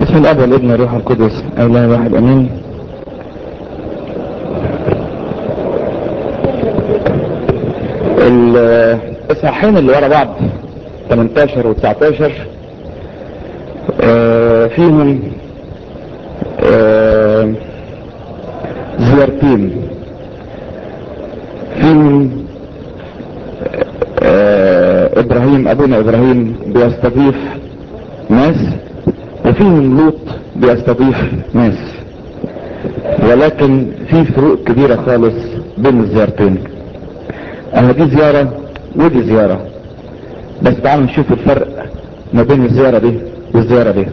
بسم الاب والابن والروح القدس اله واحد امين الاصحاحين اللي ورا بعض 18 و 19 آه فيهم آه زيارتين فيهم آه ابراهيم ابونا ابراهيم بيستضيف ناس وفيهم لوط بيستضيف ناس ولكن في فروق كبيرة خالص بين الزيارتين انا دي زيارة ودي زيارة بس تعالوا نشوف الفرق ما بين الزيارة دي والزيارة دي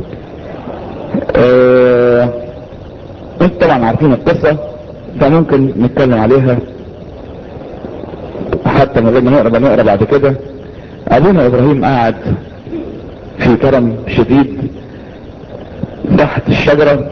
اه انت طبعا عارفين القصة فممكن نتكلم عليها حتى من غير ما نقرا نقرا بعد كده ابونا ابراهيم قاعد في كرم شديد تحت الشجرة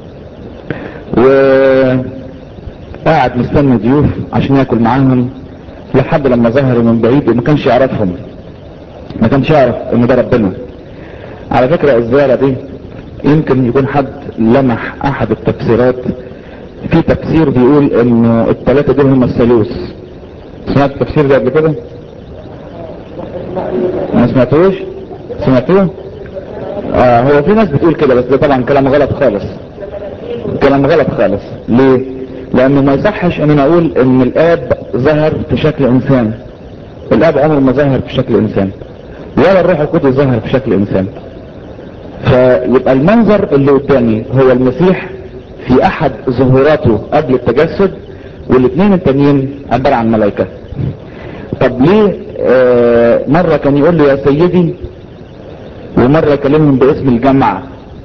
وقاعد مستني ضيوف عشان ياكل معاهم لحد لما ظهروا من بعيد وما كانش يعرفهم ما كانش يعرف ان ده ربنا على فكرة الزيارة دي يمكن يكون حد لمح احد التفسيرات في تفسير بيقول انه الثلاثة دول هم الثالوث سمعت التفسير ده قبل كده ما سمعتوش سمعتوه آه هو في ناس بتقول كده بس ده طبعا كلام غلط خالص كلام غلط خالص ليه لانه ما يصحش ان انا اقول ان الاب ظهر في شكل انسان الاب عمره ما ظهر في شكل انسان ولا الروح القدس ظهر في شكل انسان فيبقى المنظر اللي قدامي هو المسيح في احد ظهوراته قبل التجسد والاثنين التانيين عبارة عن ملائكة طب ليه آه مرة كان يقول له يا سيدي ومرة يكلمهم باسم الجمع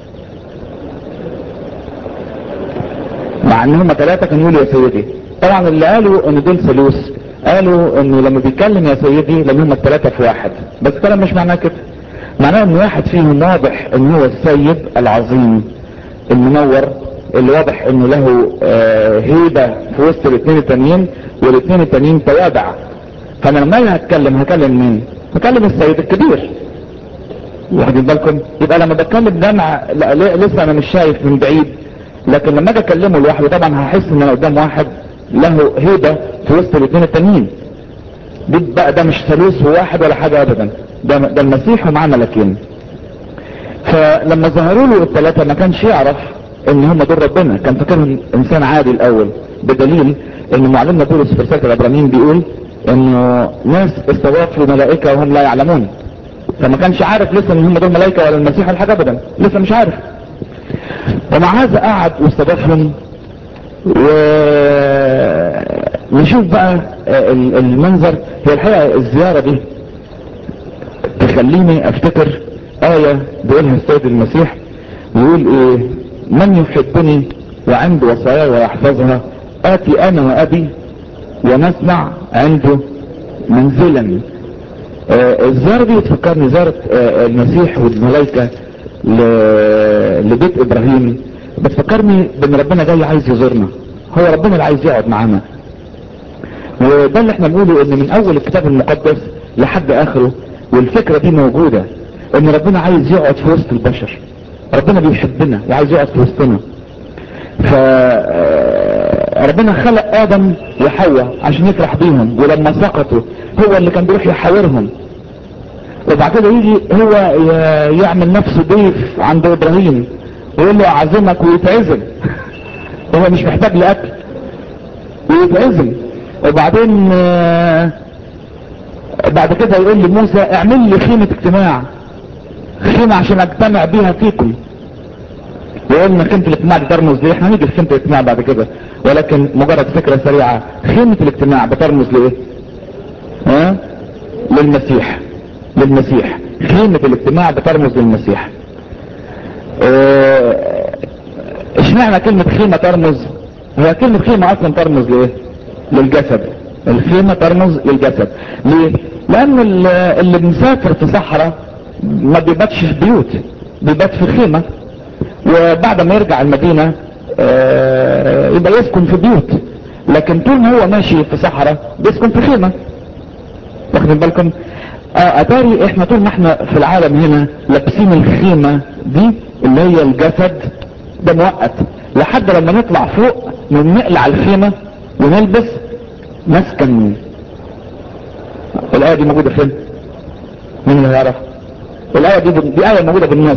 مع ان هم ثلاثة كانوا يقولوا يا سيدي طبعا اللي قالوا ان دول ثالوث قالوا انه لما بيتكلم يا سيدي لما هم الثلاثة في واحد بس الكلام مش معناه كده معناه ان واحد فيهم واضح ان هو السيد العظيم المنور اللي واضح انه له آه هيبة في وسط الاثنين التانيين والاثنين التانيين توابع فانا لما هتكلم هكلم مين هكلم السيد الكبير واخدين بالكم يبقى لما بتكلم ده مع لا لسه انا مش شايف من بعيد لكن لما اجي اكلمه لوحده طبعا هحس ان انا قدام واحد له هيبه في وسط الاثنين التانيين دي بقى ده مش ثالوث واحد ولا حاجه ابدا ده ده المسيح ومعاه ملاكين فلما ظهروا له الثلاثه ما كانش يعرف ان هم دول ربنا كان فاكرهم انسان عادي الاول بدليل ان معلمنا بولس في رساله العبرانيين بيقول انه ناس استضافوا ملائكه وهم لا يعلمون فما كانش عارف لسه ان هم دول ملائكه ولا المسيح ولا حاجه ابدا لسه مش عارف ومع هذا قعد واستضافهم ونشوف بقى المنظر هي الحقيقه الزياره دي تخليني افتكر ايه بيقولها السيد المسيح يقول ايه من يحبني وعنده وصايا ويحفظها اتي انا وابي ونسمع عنده منزلا آه الزيارة دي تفكرني زيارة آه المسيح والملائكة لبيت ابراهيم بتفكرني بان ربنا جاي عايز يزورنا هو ربنا اللي عايز يقعد معانا وده اللي احنا بنقوله ان من اول الكتاب المقدس لحد اخره والفكرة دي موجودة ان ربنا عايز يقعد في وسط البشر ربنا بيحبنا وعايز يقعد في وسطنا ف ربنا خلق ادم وحواء عشان يفرح بيهم ولما سقطوا هو اللي كان بيروح يحاورهم وبعد كده يجي هو يعمل نفسه ضيف عند ابراهيم ويقول له اعزمك ويتعزم هو مش محتاج لاكل ويتعزم وبعدين بعد كده يقول لموسى اعمل لي خيمة اجتماع خيمة عشان اجتمع بيها فيكم وقلنا خيمة الاجتماع دي ترمز ليه احنا هنيجي في خيمة الاجتماع بعد كده ولكن مجرد فكرة سريعة خيمة الاجتماع بترمز لايه ها للمسيح للمسيح خيمة الاجتماع بترمز للمسيح اشمعنى كلمة خيمة ترمز هي كلمة خيمة اصلا ترمز لايه للجسد الخيمة ترمز للجسد ليه لان اللي بنسافر في صحراء ما بيباتش في بيوت بيبات في خيمة وبعد ما يرجع المدينة آه يبقى يسكن في بيوت لكن طول ما هو ماشي في صحراء بيسكن في خيمة واخدين بالكم آه اتاري احنا طول ما احنا في العالم هنا لابسين الخيمة دي اللي هي الجسد ده مؤقت لحد لما نطلع فوق نقلع الخيمة ونلبس مسكن الآية دي موجودة فين مين اللي يعرف الآية دي دي آية موجودة بالنص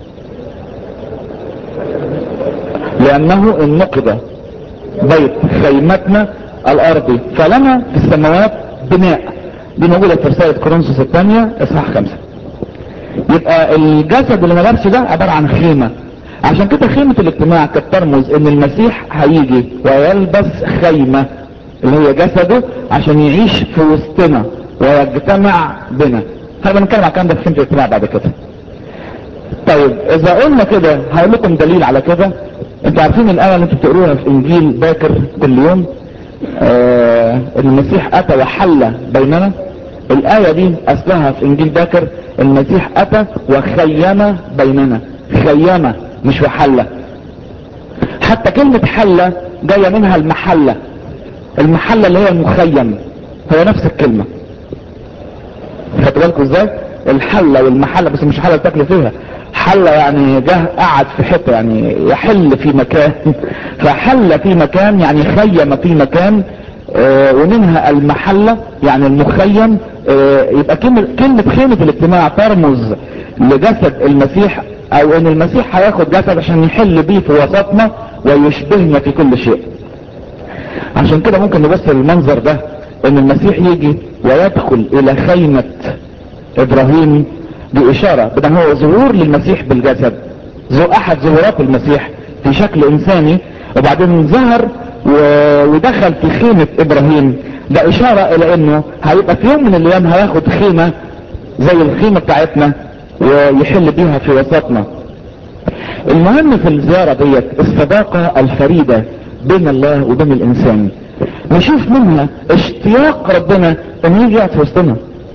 لأنه إن نقض بيت خيمتنا الأرضي فلنا في السماوات بناء دي موجودة في رسالة كورنثوس الثانية إصحاح خمسة يبقى الجسد اللي ما ده عبارة عن خيمة عشان كده خيمة الاجتماع كانت ترمز ان المسيح هيجي ويلبس خيمة اللي هي جسده عشان يعيش في وسطنا ويجتمع بنا هنبقى نتكلم على الكلام ده في خيمة الاجتماع بعد كده طيب اذا قلنا كده هقول لكم دليل على كده انتوا عارفين الايه اللي انتوا بتقروها في انجيل باكر كل يوم آه المسيح اتى وحل بيننا الايه دي اصلها في انجيل باكر المسيح اتى وخيم بيننا خيم مش وحل حتى كلمة حلة جاية منها المحلة المحلة اللي هي المخيم هو نفس الكلمة خدوا بالكم ازاي الحلة والمحلة بس مش حلة تاكلوا فيها حلة يعني جه قعد في حتة يعني يحل في مكان فحل في مكان يعني خيم في مكان آه ومنها المحلة يعني المخيم آه يبقى كلمة, كلمة خيمة الاجتماع ترمز لجسد المسيح او ان المسيح هياخد جسد عشان يحل بيه في وسطنا ويشبهنا في كل شيء عشان كده ممكن نبص للمنظر ده ان المسيح يجي ويدخل الى خيمة ابراهيم باشارة بدل هو ظهور للمسيح بالجسد ذو احد ظهورات المسيح في شكل انساني وبعدين ظهر ودخل في خيمة ابراهيم ده اشارة الى انه هيبقى في يوم من الايام هياخد خيمة زي الخيمة بتاعتنا ويحل بيها في وسطنا المهم في الزيارة ديت الصداقة الفريدة بين الله وبين الانسان نشوف منها اشتياق ربنا ان يجي يقعد في وسطنا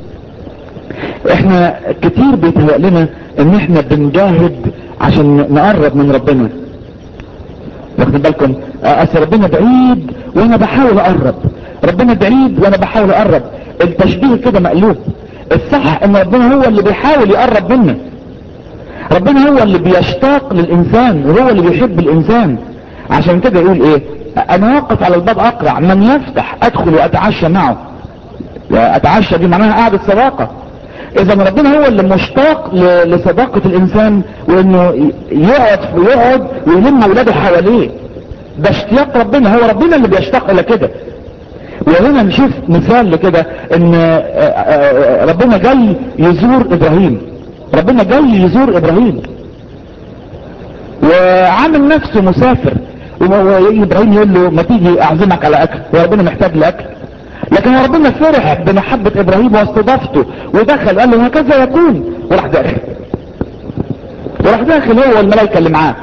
احنا كتير بيتهيأ لنا ان احنا بنجاهد عشان نقرب من ربنا واخدين بالكم اصل ربنا بعيد وانا بحاول اقرب ربنا بعيد وانا بحاول اقرب التشبيه كده مقلوب الصح ان ربنا هو اللي بيحاول يقرب منا ربنا هو اللي بيشتاق للانسان وهو اللي بيحب الانسان عشان كده يقول ايه انا واقف على الباب اقرع من يفتح ادخل واتعشى معه اتعشى دي معناها قاعدة صداقة اذا ربنا هو اللي مشتاق لصداقة الانسان وانه يقعد ويقعد ويلم اولاده حواليه ده اشتياق ربنا هو ربنا اللي بيشتاق الى كده وهنا نشوف مثال لكده ان ربنا جاي يزور ابراهيم ربنا جاي يزور ابراهيم وعامل نفسه مسافر وابراهيم يقول له ما تيجي اعزمك على اكل وربنا محتاج لاكل لكن ربنا فرح بمحبة ابراهيم واستضافته ودخل قال له هكذا يكون وراح داخل وراح داخل هو والملائكة اللي معاه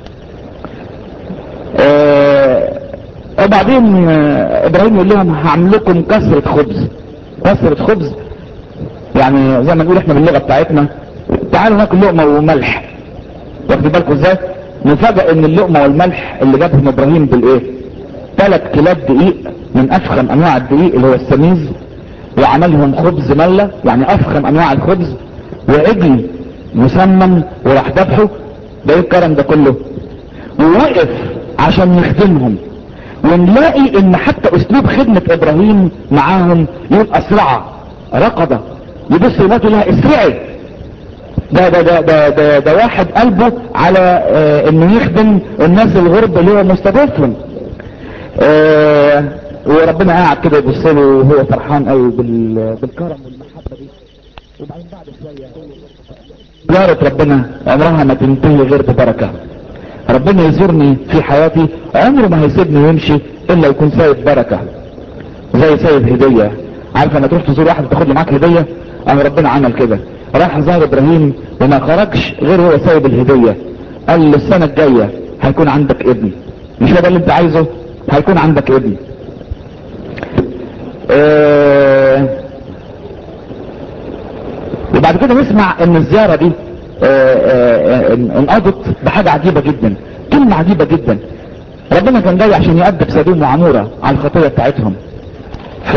آه وبعدين ابراهيم يقول لهم هعمل لكم كسرة خبز كسرة خبز يعني زي ما نقول احنا باللغة بتاعتنا تعالوا ناكل لقمة وملح واخدين بالكم ازاي نفاجئ ان اللقمة والملح اللي جابهم ابراهيم بالايه ثلاث كيلات دقيق من افخم انواع الدقيق اللي هو السميز وعملهم خبز ملة يعني افخم انواع الخبز وعجل مسمن وراح ذبحه ده ايه الكرم ده كله ووقف عشان يخدمهم ونلاقي ان حتى اسلوب خدمة ابراهيم معاهم يقول اسرع رقبة يبص يماتوا لها اسرعي ده ده ده ده ده, ده واحد قلبه على آه انه يخدم الناس الغرب اللي هو مستضيفهم آه وربنا قاعد كده يبص له وهو فرحان قوي بالكرم والمحبه دي وبعدين بعد شويه زيارة ربنا عمرها ما تنتهي غير ببركه ربنا يزورني في حياتي عمره ما هيسيبني ويمشي الا يكون سايب بركة زي سايب هدية عارف لما تروح تزور واحد تاخد له معاك هدية اما ربنا عمل كده راح زار ابراهيم وما خرجش غير هو سايب الهدية قال له السنة الجاية هيكون عندك ابن مش هو ده اللي انت عايزه هيكون عندك ابن اه وبعد كده نسمع ان الزيارة دي انقضت بحاجة عجيبة جدا كلمة عجيبة جدا ربنا كان جاي عشان يأدب سدوم وعمورة على الخطية بتاعتهم ف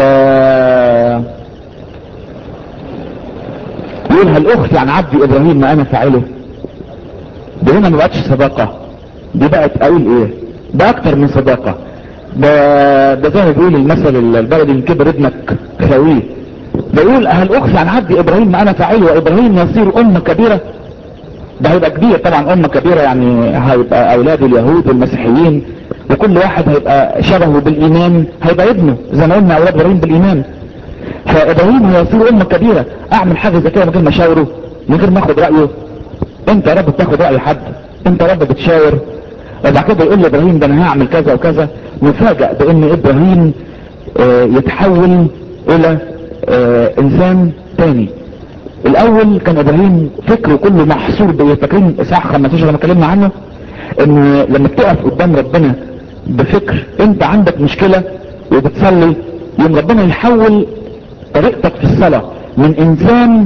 يقول هل اختي عن عبدي ابراهيم ما انا فاعله ده هنا ما بقتش صداقة دي بقت اقول ايه ده اكتر من صداقة ده ده زي ما بيقول المثل البلدي من كبر ابنك خاويه بيقول هل اخفي عن عبدي ابراهيم ما انا فاعله وابراهيم يصير امة كبيرة ده هيبقى كبير طبعا امة كبيرة يعني هيبقى اولاد اليهود والمسيحيين وكل واحد هيبقى شبهه بالايمان هيبقى ابنه زي ما قلنا اولاد ابراهيم بالايمان فابراهيم هيصير امة كبيرة اعمل حاجة زي كده من غير ما اشاوره من غير ما اخد رايه انت يا رب بتاخد راي حد انت يا رب بتشاور وبعد كده يقول لابراهيم ده انا هعمل كذا وكذا مفاجئ بان ابراهيم اه يتحول الى اه انسان تاني الاول كان ابراهيم فكره كله محصور بايه فاكرين اصحاح 15 لما اتكلمنا عنه ان لما بتقف قدام ربنا بفكر انت عندك مشكلة وبتصلي يوم ربنا يحول طريقتك في الصلاة من انسان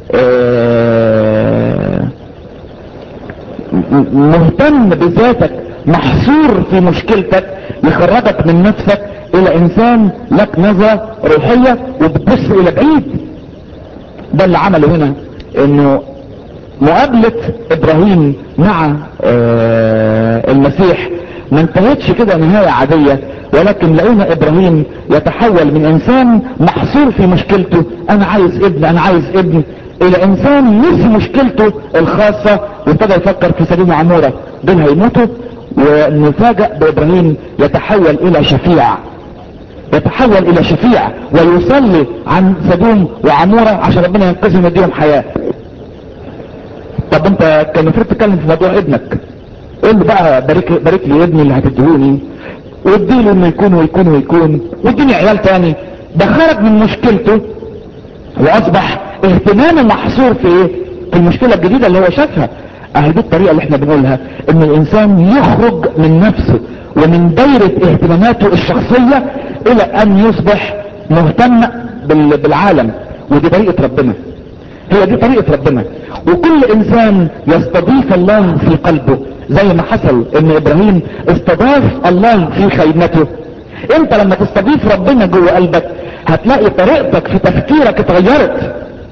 اه مهتم بذاتك محصور في مشكلتك يخرجك من نفسك الى انسان لك نظرة روحية وبتبص الى بعيد ده اللي عمله هنا انه مقابلة ابراهيم مع آه المسيح ما انتهتش كده نهاية عادية ولكن لقينا ابراهيم يتحول من انسان محصور في مشكلته انا عايز ابن انا عايز ابن الى انسان نسي مشكلته الخاصة وابتدى يفكر في سليم عمورة دول هيموتوا ونفاجأ بابراهيم يتحول الى شفيع يتحول الى شفيع ويصلي عن سدوم وعمورة عشان ربنا ينقذهم يديهم حياة طب انت كان المفروض تتكلم في موضوع ابنك قول له بقى بارك, بارك لي ابني اللي هتديهوني واديله انه يكون ويكون ويكون واديني عيال تاني ده خرج من مشكلته واصبح اهتمامه محصور في ايه في المشكلة الجديدة اللي هو شافها اهي دي الطريقة اللي احنا بنقولها ان الانسان يخرج من نفسه ومن دايرة اهتماماته الشخصية الى ان يصبح مهتم بالعالم ودي طريقة ربنا هي دي طريقة ربنا وكل انسان يستضيف الله في قلبه زي ما حصل ان ابراهيم استضاف الله في خيمته انت لما تستضيف ربنا جوه قلبك هتلاقي طريقتك في تفكيرك اتغيرت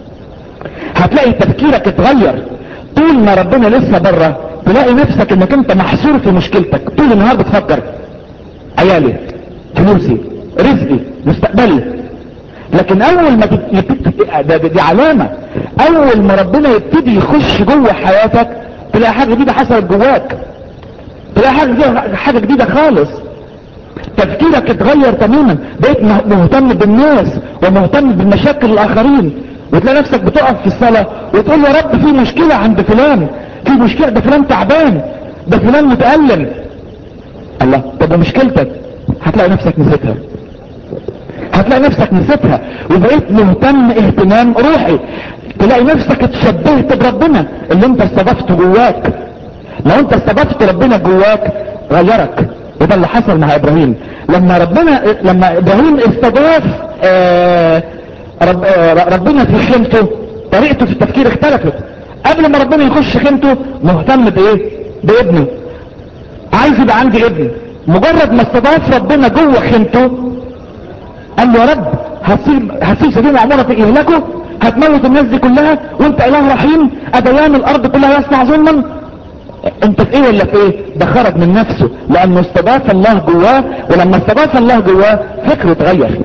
هتلاقي تفكيرك اتغير طول ما ربنا لسه بره تلاقي نفسك انك انت محصور في مشكلتك طول النهار بتفكر عيالي فلوسي رزقي مستقبلي لكن اول ما تبتدي دي علامة اول ما ربنا يبتدي يخش جوه حياتك تلاقي حاجة جديدة حصلت جواك تلاقي حاجة جديدة, حاجة جديدة خالص تفكيرك اتغير تماما بقيت مهتم بالناس ومهتم بمشاكل الاخرين وتلاقي نفسك بتقف في الصلاة وتقول يا رب في مشكلة عند فلان في مشكلة ده فلان تعبان ده فلان متألم الله طب ومشكلتك هتلاقي نفسك نسيتها هتلاقي نفسك نسيتها وبقيت مهتم اهتمام روحي تلاقي نفسك اتشبهت بربنا اللي انت استضفته جواك لو انت استضفت ربنا جواك غيرك وده اللي حصل مع ابراهيم لما ربنا لما ابراهيم استضاف آه رب آه ربنا في خيمته طريقته في التفكير اختلفت قبل ما ربنا يخش خيمته مهتم بايه بابنه عايز يبقى عندي ابن مجرد ما استضاف ربنا جوه خيمته قال له يا رب هتسيب هتسيب سبيل عمورة في اهلاكه هتموت الناس دي كلها وانت اله رحيم اديان الارض كلها يصنع ظلما انت في ايه ولا في ايه ده خرج من نفسه لانه استضاف الله جواه ولما استضاف الله جواه فكره اتغير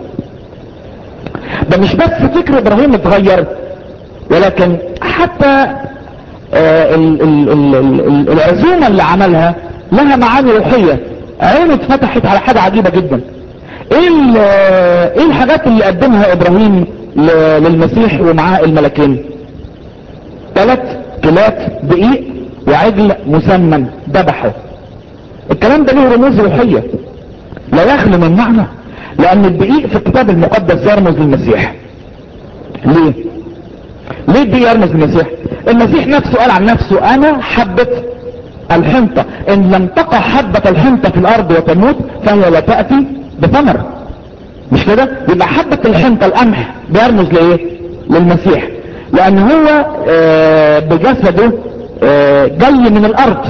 ده مش بس فكر ابراهيم اتغير ولكن حتى آه ال ال ال ال العزومة اللي عملها لها معاني روحية عينه اتفتحت على حاجة عجيبة جدا ايه ايه الحاجات اللي قدمها ابراهيم للمسيح ومعاه الملكين ثلاث كلات دقيق وعجل مسمن ذبحه الكلام ده له رموز روحية لا يخلو من معنى لان الدقيق في الكتاب المقدس يرمز للمسيح ليه ليه الدقيق يرمز للمسيح المسيح نفسه قال عن نفسه انا حبة الحنطة ان لم تقع حبة الحنطة في الارض وتموت فهي لا تأتي بثمر مش كده يبقى حبة الحنطة القمح بيرمز لايه للمسيح لان هو آه بجسده آه جاي من الارض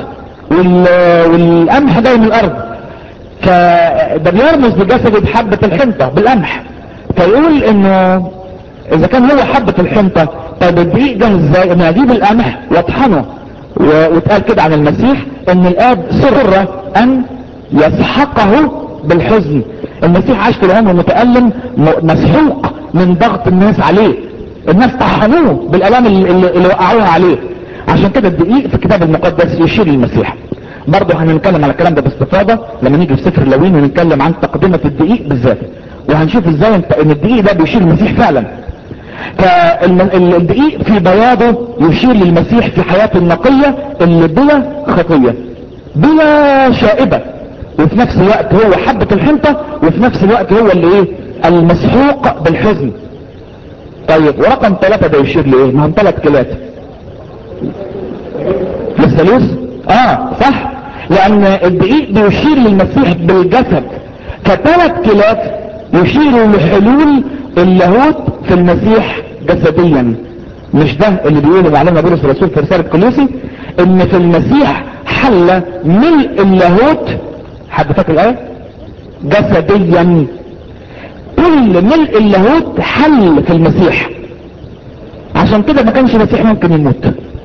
والقمح جاي من الارض فده بيرمز بجسده بحبة الحنطة بالقمح فيقول انه اذا كان هو حبة الحنطة طيب الدقيق ده ازاي انا اجيب القمح واطحنه و- واتقال كده عن المسيح ان الاب سر ان يسحقه بالحزن المسيح عاش طول عمره متألم م- مسحوق من ضغط الناس عليه الناس طحنوه بالالام اللي, اللي اللي وقعوها عليه عشان كده الدقيق في الكتاب المقدس يشير للمسيح برضه هنتكلم على الكلام ده باستفاضة لما نيجي في سفر اللوين ونتكلم عن تقدمة الدقيق بالذات وهنشوف ازاي انت- ان الدقيق ده بيشير المسيح فعلا فالدقيق في بياضه يشير للمسيح في حياته النقية اللي بلا خطية بلا شائبة وفي نفس الوقت هو حبة الحنطة وفي نفس الوقت هو اللي ايه المسحوق بالحزن طيب ورقم ثلاثة ده يشير لايه ما هم ثلاث كلات للثالوث اه صح لان الدقيق بيشير للمسيح بالجسد فثلاث كلات يشيروا لحلول اللاهوت في المسيح جسديا مش ده اللي بيقوله معلمنا بولس الرسول في رسالة كولوسي ان في المسيح حل ملء اللاهوت حد فاكر الايه جسديا كل ملء اللاهوت حل في المسيح عشان كده ما كانش المسيح ممكن يموت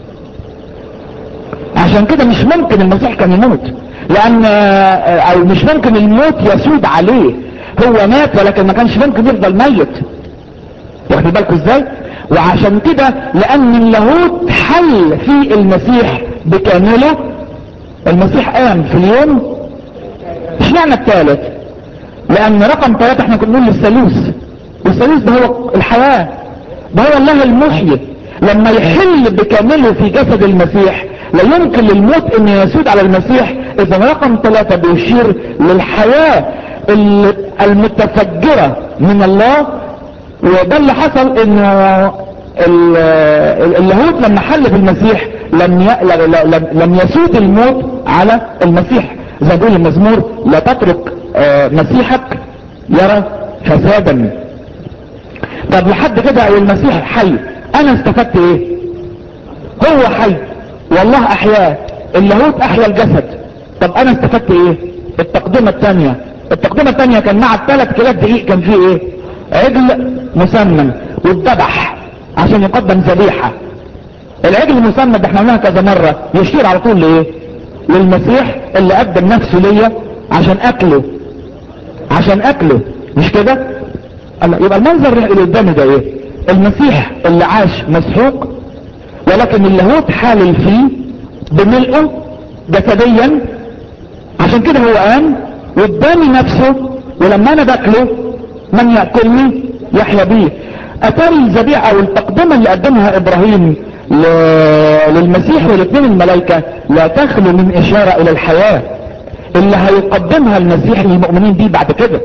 عشان كده مش ممكن المسيح كان يموت لان او مش ممكن الموت يسود عليه هو مات ولكن ما كانش ممكن يفضل ميت واخد بالكم ازاي وعشان كده لان اللاهوت حل في المسيح بكامله المسيح قام في اليوم اشمعنى الثالث لان رقم ثلاثة احنا كنا بنقول للثالوث والثالوث ده هو الحياة ده هو الله المحيي لما يحل بكامله في جسد المسيح لا يمكن للموت ان يسود على المسيح اذا رقم ثلاثة بيشير للحياة ال- المتفجرة من الله وده اللي حصل انه ال- ال- اللاهوت لما حل في المسيح لم ي... ل- ل- لم- لم يسود الموت على المسيح زي ما بيقول المزمور لا تترك آه، مسيحك يرى فسادا طب لحد كده المسيح حي انا استفدت ايه هو حي والله احياه اللاهوت احيا الجسد طب انا استفدت ايه التقدمة الثانية التقدمة الثانية كان مع الثلاث كيلات دقيق كان فيه ايه عجل مسمن والذبح عشان يقدم ذبيحة العجل المسمن ده احنا قلناها كذا مرة يشير على طول لايه للمسيح اللي قدم نفسه ليا عشان اكله عشان اكله مش كده الله يبقى المنظر اللي قدامي ده ايه المسيح اللي عاش مسحوق ولكن اللاهوت حالل فيه بملئه جسديا عشان كده هو قام واداني نفسه ولما انا باكله من ياكلني يحيا بيه اتاري الذبيحه او التقدمه اللي قدمها ابراهيم ل... للمسيح والاثنين الملائكه لا تخلو من اشاره الى الحياه اللي هيقدمها المسيح للمؤمنين دي بعد كده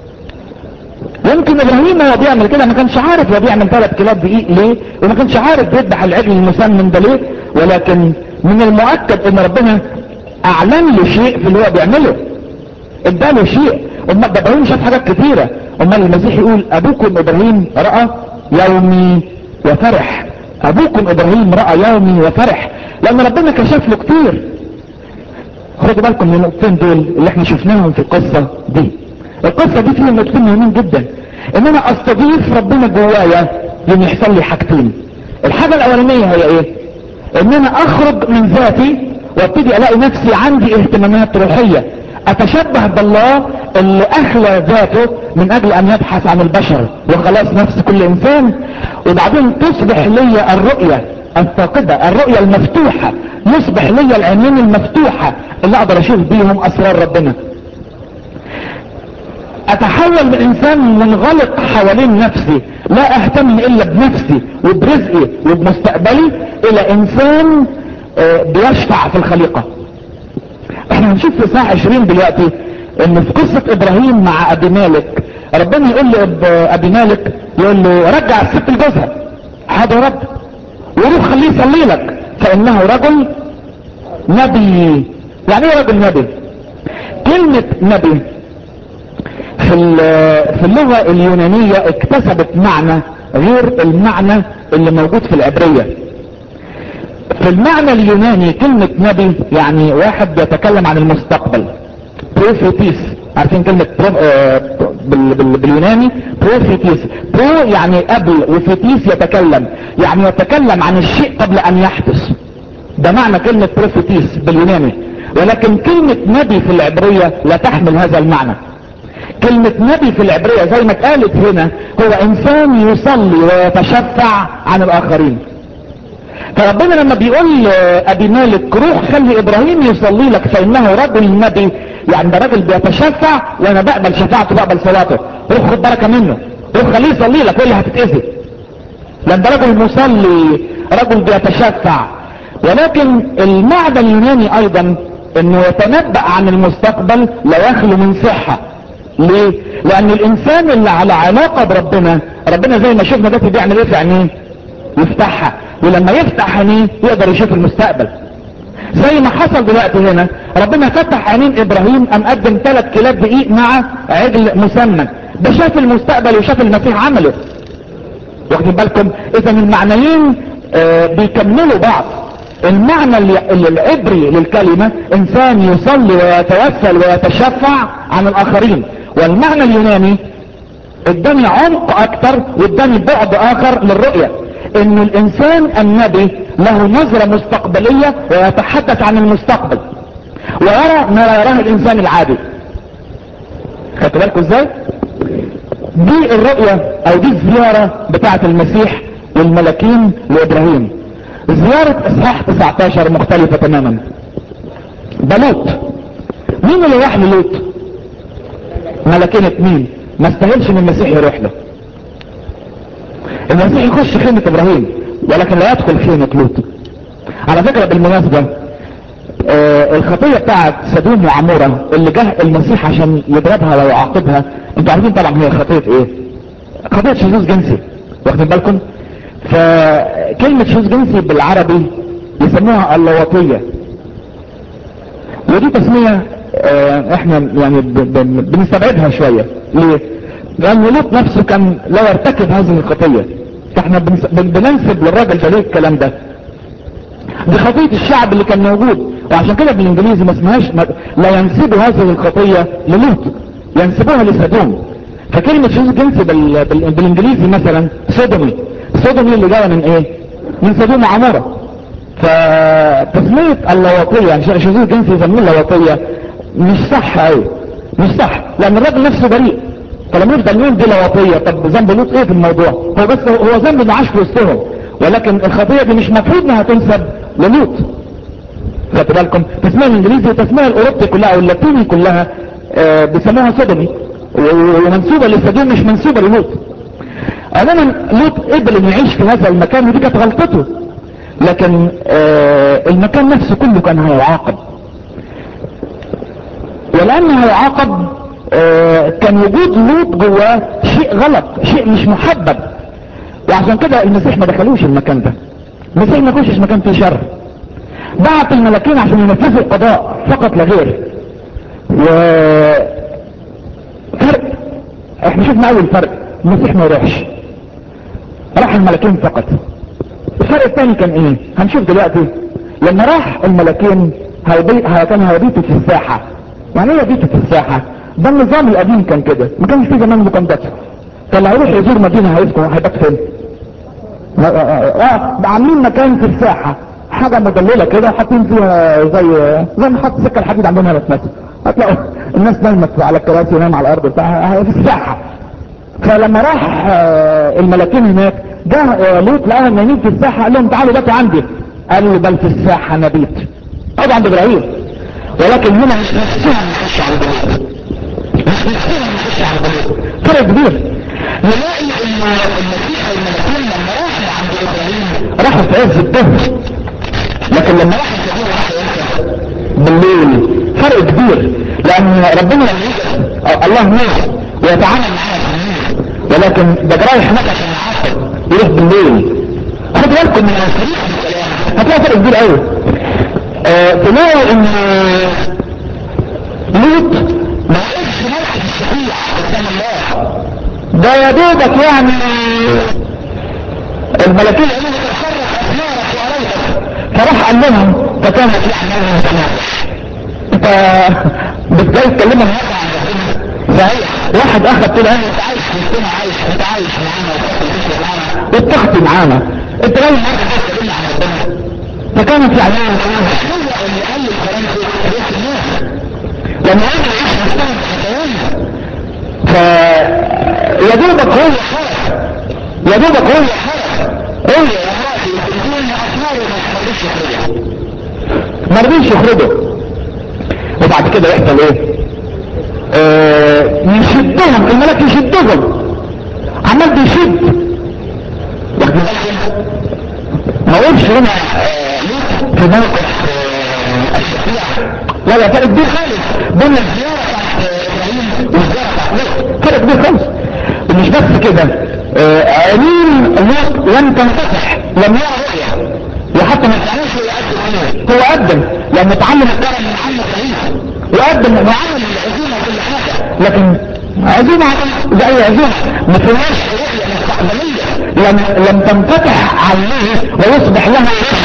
يمكن ابراهيم هو بيعمل كده ما كانش عارف هو بيعمل ثلاث كيلات دقيق ليه وما كانش عارف بيذبح العجل المسمن ده ليه ولكن من المؤكد ان ربنا اعلن له شيء في اللي هو بيعمله اداله شيء امال ده ابراهيم شاف حاجات كتيره امال المسيح يقول ابوكم ابراهيم راى يومي وفرح ابوكم ابراهيم راى يومي وفرح لان ربنا كشف له كتير خدوا بالكم من النقطتين دول اللي احنا شفناهم في القصه دي القصة دي فيها نقطتين مهمين جدا ان انا استضيف ربنا جوايا يوم يحصل لي حاجتين الحاجة الاولانية هي ايه ان انا اخرج من ذاتي وابتدي الاقي نفسي عندي اهتمامات روحية اتشبه بالله اللي اخلى ذاته من اجل ان يبحث عن البشر وخلاص نفس كل انسان وبعدين تصبح لي الرؤية الفاقدة الرؤية المفتوحة يصبح لي العينين المفتوحة اللي اقدر اشوف بيهم اسرار ربنا اتحول من انسان منغلق حوالين نفسي لا اهتم الا بنفسي وبرزقي وبمستقبلي الى انسان آه، بيشفع في الخليقة احنا هنشوف في ساعة 20 دلوقتي ان في قصة ابراهيم مع ابي مالك ربنا يقول لابي مالك يقول له رجع الست لجوزها حاضر يا رب وروح خليه يصلي لك فانه رجل نبي يعني ايه رجل نبي كلمة نبي في ال- في اللغة اليونانية اكتسبت معنى غير المعنى اللي موجود في العبرية في المعنى اليوناني كلمة نبي يعني واحد بيتكلم عن المستقبل بروفيتيس عارفين كلمة برو... آه، بال... بال... باليوناني بروفيتيس برو يعني قبل وفيتيس يتكلم يعني يتكلم عن الشيء قبل ان يحدث ده معنى كلمة بروفيتيس باليوناني ولكن كلمة نبي في العبرية لا تحمل هذا المعنى كلمة نبي في العبرية زي ما اتقالت هنا هو انسان يصلي ويتشفع عن الاخرين فربنا لما بيقول ابي مالك روح خلي ابراهيم يصلي لك فانه رجل نبي يعني ده راجل بيتشفع وانا بقبل شفاعته بقبل صلاته روح خد بركه منه روح خليه يصلي لك ولا هتتاذي لان ده راجل مصلي رجل بيتشفع ولكن المعنى اليوناني ايضا انه يتنبأ عن المستقبل لا يخلو من صحة ليه لان الانسان اللي على علاقة بربنا ربنا زي ما شفنا ده بيعمل ايه في عينيه يفتحها ولما يفتح عينيه يقدر يشوف المستقبل زي ما حصل دلوقتي هنا ربنا فتح عينين ابراهيم ام قدم ثلاث كيلات دقيق مع عجل مسمن ده شاف المستقبل وشاف المسيح عمله واخدين بالكم اذا المعنيين آه بيكملوا بعض المعنى العبري للكلمة انسان يصلي ويتوسل ويتشفع عن الاخرين والمعنى اليوناني اداني عمق اكتر واداني بعد اخر للرؤية ان الانسان النبي له نظرة مستقبلية ويتحدث عن المستقبل ويرى ما لا يراه الانسان العادي خدتوا بالكم ازاي دي الرؤية او دي الزيارة بتاعة المسيح والملاكين لابراهيم زيارة اصحاح 19 مختلفة تماما ده لوط مين اللي راح للوط ملاكين اتنين ما استاهلش ان المسيح يروح له المسيح يخش خيمة ابراهيم ولكن لا يدخل خيمة لوط على فكرة بالمناسبة آه الخطية بتاعت سدوم وعمورة اللي جه المسيح عشان يضربها ويعاقبها انتوا عارفين طبعا هي خطية ايه خطية شذوذ جنسي واخدين بالكم فكلمة شذوذ جنسي بالعربي يسموها اللواطية ودي تسمية اه احنا يعني بنستبعدها شوية ليه لان لوط نفسه كان لا يرتكب هذه الخطية فاحنا بننسب للراجل ده ليه الكلام ده دي خطية الشعب اللي كان موجود وعشان كده بالانجليزي ما اسمهاش لا ينسبوا هذه الخطية للوط ينسبوها لسدوم فكلمة شذوذ جنسي بال... بال... بالانجليزي مثلا سودومي سودومي اللي جايه من ايه من سدوم عمارة فتسمية اللواطية يعني شذوذ جنسي يسميه اللواطية مش صح قوي مش صح لان الراجل نفسه بريء فلما يفضل يقول دي لواطية طب ذنب لوط ايه في الموضوع هو بس هو ذنب انه عاش في وسطهم ولكن الخطية دي مش مفروض انها تنسب للوط خدت بالكم تسمية الانجليزي وتسمية الاوروبي كلها او اللاتيني كلها آه بيسموها سودومي ومنسوبة للسدوم مش منسوبة للوط عموما لوط قبل انه يعيش في هذا المكان ودي كانت غلطته لكن آه المكان نفسه كله كان هيعاقب ولانه هيعاقب آه كان وجود لوط جواه شيء غلط شيء مش محبب وعشان كده المسيح ما دخلوش المكان ده المسيح ما يخشش مكان فيه شر بعت الملاكين عشان ينفذوا القضاء فقط لا غير و فرق احنا شفنا اول فرق المسيح ما يروحش راح الملاكين فقط الفرق الثاني كان ايه هنشوف دلوقتي لما راح الملاكين هيبي... كان هيبيتوا في الساحة يعني ايه يبيتوا في الساحة ده النظام القديم كان كده ما كانش في زمان مقدسة كان اللي هيروح يزور مدينة هيسكن هيبات فين عاملين مكان في الساحة حاجة مدللة كده حاطين فيها زي زي ما حط سكة الحديد عندنا هنا في مصر هتلاقوا الناس نايمة على الكراسي ونايمة على الارض بتاعها في الساحة فلما راح الملاكين هناك جه لوط لقاهم نايمين في الساحة قال لهم تعالوا باتوا عندي قالوا بل في الساحة نبيت قعدوا عند ابراهيم ولكن هنا مش نفسهم نخش على ابراهيم مش نفسهم نخش على ابراهيم فرق كبير نلاقي ان المسيح الملاكين لما راحوا عند ابراهيم راحوا في عز الظهر لكن لما راحوا في الظهر راحوا بالليل فرق كبير لان ربنا الله نور ويتعامل معانا في النور ولكن ده رايح هناك عشان يعاقب يروح بالليل خد بالكم من الفريق هتلاقي فرق كبير قوي آه تلاقوا ان لوط ما وقفش موقف الصحيح قدام الله ده يا دوبك يعني الملاكين قالوا له تصرف اثمارك وقرايبك فراح قال لهم فكانت يعملها تمام انت بتجي تكلمها النهارده عن ربنا صحيح واحد اخذ طول عمره انت عايش في وسطنا عايش انت عايش معانا وتاخد معانا وتخطي معانا انت جاي النهارده عايز تكلمنا عن ربنا فكان في عينيه هو اللي قال الفرنسي رئيس الناس لما قال يعيش مستوى خطوانه ف يا دوبك هو حرك يا دوبك هو حرك هو يا راسي يخرجون اسرار ما رضيش يخرجها ما رضيش يخرجه وبعد كده يحصل ايه آه يشدهم الملك يشدهم عمال بيشد واخد بالك ما قلش هنا آه في موقف آه الشفيع لا لا فرق كبير خالص بين الزيارة بتاعت ابراهيم والزيارة بتاعت لوط فرق كبير خالص ومش بس كده آه عينين لوط لم تنفتح لم يرى رؤية وحتى ما تعرفش يقدم عليه هو قدم لما اتعلم الكرم من عم ابراهيم وقدم وعمل العزومه وكل حاجه لكن عزومه زي عزومه ما فيهاش رؤيه مستقبليه لم لم تنفتح عليه ويصبح له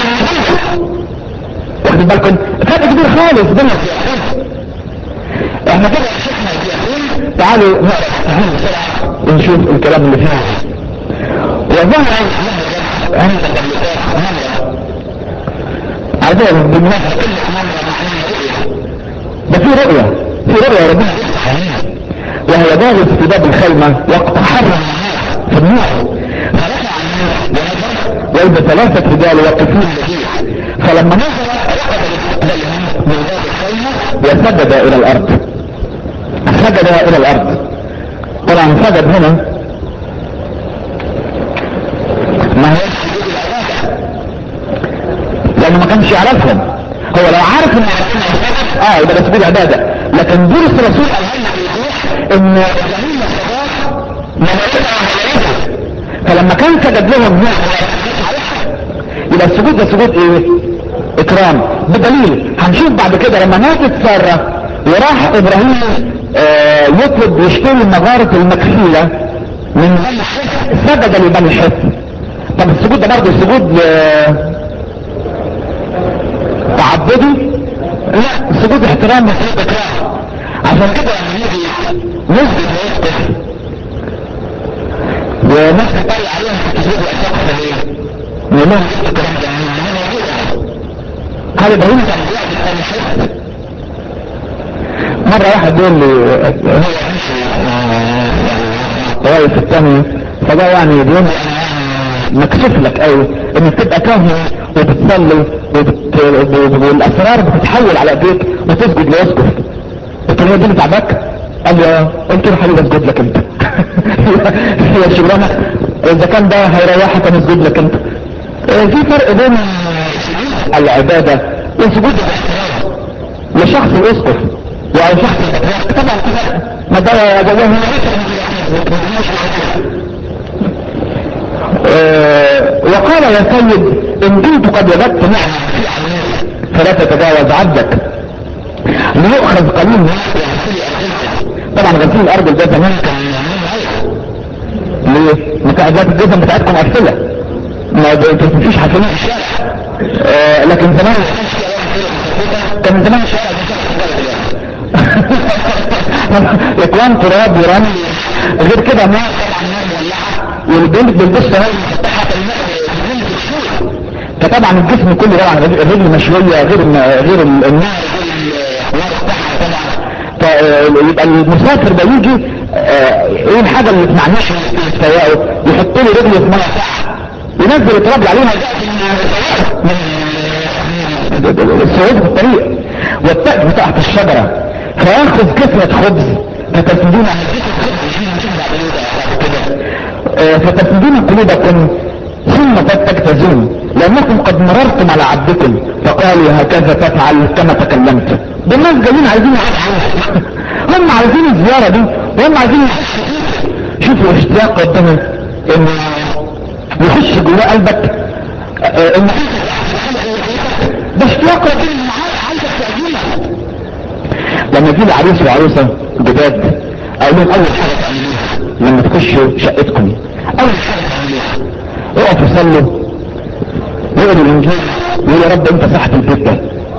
واخد بالكم فرق كبير خالص بين السياقين احنا كده شفنا السياقين تعالوا نقرا بسرعه ونشوف الكلام اللي فيها وظهر عند اللسان عذاب بالنسبه كل امامنا معناها رؤيه ده في رؤية في رؤية ربنا وهي جالس في باب الخيمة وقت حر النهار في النور فرفع النور ونظر وإذا ثلاثة رجال واقفين بديع فلما نظر رقب الاستقبالهم من باب الخيمة وسجد إلى الأرض سجد إلى الأرض طبعا سجد هنا ما هو سجود العبادة لأنه ما كانش يعرفهم هو لو عارف ان اه يبقى ده سبيل عبادة لكن بولس الرسول قال لنا ان ابراهيم الصداق ملائكة وملائكة فلما كان سجد لهم هنا يبقى السجود ده سجود ايه اكرام بدليل هنشوف بعد كده لما ماتت سارة وراح ابراهيم آه يطلب يشتري مغارة المكفيلة من بني حث سجد لبني حث طب السجود ده برضه سجود تعبدي لا سجود احترام وسجود اكرام عشان كده لما نيجي نسجد ويسجد وناس تطلع عليهم في السجود واسقف ليه؟ نقول لهم جبت الكلام ده من هنا موجود هل ابراهيم كان بيعبد تاني حد مرة واحد يقول لي هو واقف الثاني فده يعني بيقول لي انا مكسوف لك قوي انك تبقى كاهن وبتصلي وبت... والاسرار بتتحول على ايديك وتسجد ليسجد قلت له دي اللي تعبك قال لي اه قلت له حبيبي اسجد لك انت هي الشغلانه اذا كان ده هيريحك انا اسجد لك انت في فرق بين العباده وسجود الاحترام لشخص الاسقف وعلى شخص البطريرك طبعا ما ده جواه أه وقال يا سيد ان كنت قد وجدت نعمة في عينيك فلا تتجاوز عبدك ليؤخذ قليل من طبعا غسيل الارض ده زمان كان ليه؟ مكعبات الجزم بتاعتكم قفله ما تمشيش حاكمين في الشارع أه لكن زمان كان زمان الشارع اكوان تراب ورمل غير كده نار طبعا نار مولعه والبنت بيلبسها هاي مفتحه فطبعا الجسم كله طبعا الرجل مشويه غير غير النار غير بتاعها طبعا فيبقى المسافر ده يجي ايه الحاجه اللي تمعناش سواقه يحط له رجله في ميه ساعه ينزل التراب عليها من الصعود في الطريق والتأتي تحت الشجره فياخذ كسرة خبز فتسندون فتسندون قلوبكم ثم تكتزون لانكم قد مررتم على عبدكم فقالوا هكذا تفعل كما تكلمت دول الناس جايين عايزين هم عايزين الزيارة دي وهم عايزين شوفوا اشتياق قدامه ان يخش جواه قلبك ان ده اشتياق ربنا عايزك تعجبك لما يجي عريس وعروسه جداد اقول لهم اول حاجه تعملوها لما تخشوا شقتكم اول حاجه تعملوها اقفوا صلوا واقروا الانجيل ويقول يا رب انت صاحب البيت ده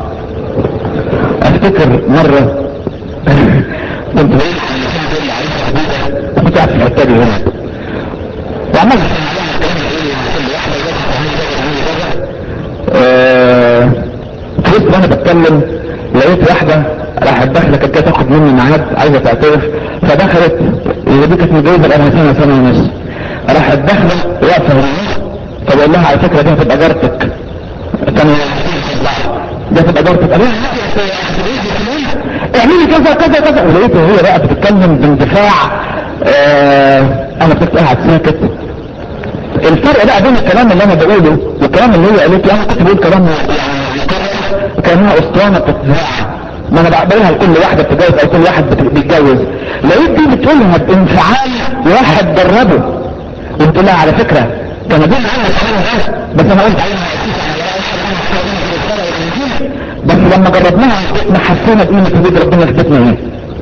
افتكر مره كنت بعيد عن المكان ده اللي عريس حبيبه كنت قاعد في الحته دي هنا وعملت كل واحده بتكلم لقيت واحدة راحت داخلة كانت جاية تاخد مني ميعاد عايزة تعترف فدخلت اللي دي كانت متجوزة بقالها سنة سنة ونص راحت داخلة واقفة هنا فبقول لها على فكرة دي هتبقى جارتك كان دي هتبقى جارتك قال لها اعملي كذا كذا كذا ولقيت هي بقى بتتكلم باندفاع آه انا كنت قاعد ساكت الفرق بقى بين الكلام اللي انا بقوله والكلام اللي هي قالت لي انا كنت بقول كلام يعني كانها اسطوانه بتتذاع ما انا بقبلها لكل واحده بتتجوز او كل واحد بت- بيتجوز لقيت دي بتقولها بانفعال واحد جربه قلت لها على فكره كان دول معانا الكلام ده بس انا قلت بس لما جربناها ما حسينا بقيمه وجود ربنا في بيتنا ايه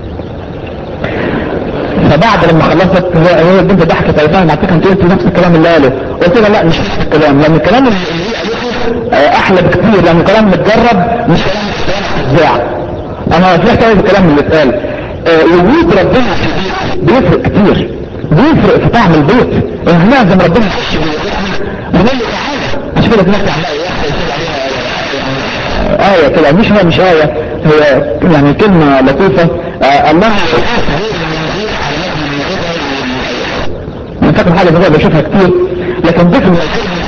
فبعد لما خلصت هي هي البنت ضحكت قالت لها بعد انت قلت نفس الكلام اللي قاله قلت لها لا مش نفس الكلام لان الكلام اللي هي قالته آه، احلى بكتير لانه كلام متجرب مش كلام اتذاع انا فرحت قوي بالكلام اللي اتقال آه، وجود ربنا في البيت بيفرق كتير بيفرق في طعم البيت يعني لازم ربنا يخش ونقول له تعالى عشان كده بنفتح نلاقي واحده يقول عليها آية كده مش هي مش آية هي يعني كلمة لطيفة آه الله أنا فاكر حاجة زي كده بشوفها كتير لكن ضيف من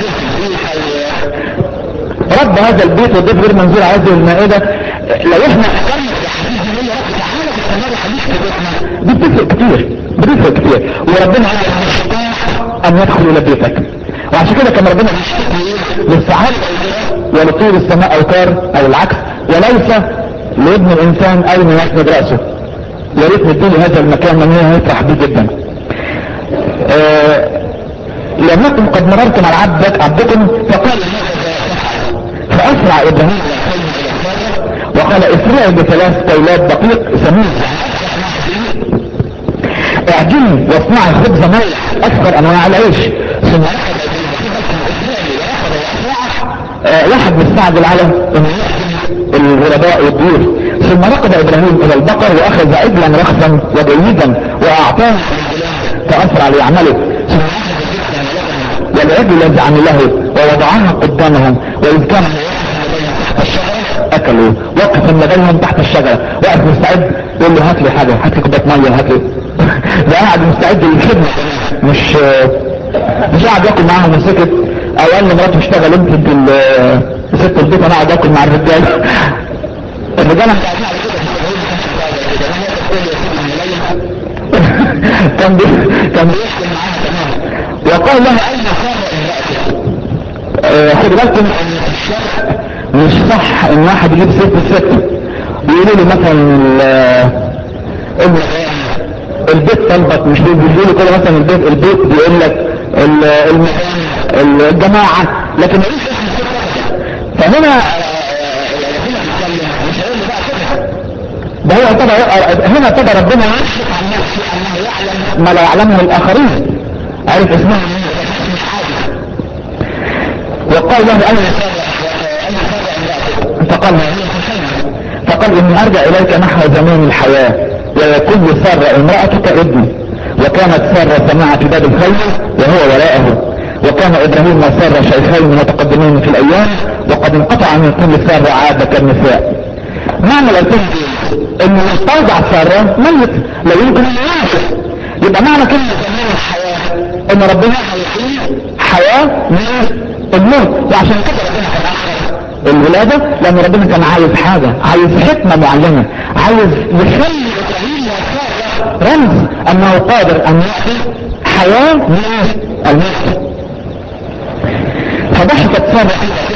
رب هذا البيت والضيف غير منزول على هذه المائدة لو احنا فكرنا في حديث جميل رب تعالى باستمرار حديث في بيتنا دي بتفرق كتير بتفرق كتير وربنا قال ان يدخل الى بيتك وعشان كده كان ربنا بيشتكي للسعادة ولطول السماء اوتار او العكس وليس لابن الانسان اين يسند راسه يا ريت نديله هذا المكان من هو هيفرح بيه جدا آه لانكم قد مررتم على عبدك عبدكم فقال فاسرع ابراهيم وقال اسرعوا بثلاث طاولات دقيق سمين اعجني واصنعي خبز ملح اكثر انواع العيش ثم آه، واحد مستعجل على الغرباء والضيوف ثم ركض ابراهيم الى البقر واخذ عجلا رخصا وجيدا واعطاه فاسرع ليعمله ثم والعجل يزعم له ووضعها قدامهم واذ كان اكلوا وقف لديهم تحت الشجرة وقف مستعد يقول له هات لي حاجة هات لي كوبايه ميه هات لي ده قاعد مستعد للخدمة مش مش قاعد ياكل معاهم وسكت او قال لمراته اشتغل انت انت ال- ست البيت انا قاعد اكل مع الرجال الرجال كان بي... كان بيحكي معاها تمام وقال لها اين ساره امرأتك آه، خدوا بالكم ان الشرع مش صح ان واحد يجيب ست الست يقولوا له مثلا ال- ال- البيت طلبت مش بيقولوا كده مثلا البيت البيت بيقول لك ال- المكان الجماعة لكن ملوش اسم الست أبداً. فهنا آه، ربنا بيتكلم مش هيقول له بقى كده ده هو طبعا هنا طبعا ربنا يشفق عن نفسه انه يعلم ما لا يعلمه الاخرين عارف اسمها مين مش عادي وقال له اين سارة اين سارة امرأتك فقال له هي في الخيمة فقال اني ارجع اليك نحو زمان الحياة ويكون لسارة امرأتك ابني وكانت سارة سماعة باب الخيمة وهو وراءه وكان ابراهيم وسارة شيخين متقدمين في الايام وقد انقطع من كل سارة عادة كالنساء معنى الايتين دي ان مستودع سارة ميت لا يمكن ان يعيش يبقى معنى كلمة زمان الحياة ان ربنا هيحيي حياة من الموت وعشان كده ربنا كان اخر الولادة لان ربنا كان عايز حاجة عايز حكمة معينة عايز يخلي ابراهيم وسارة رمز انه قادر ان يعطي حياة من الموت فضحكت سارة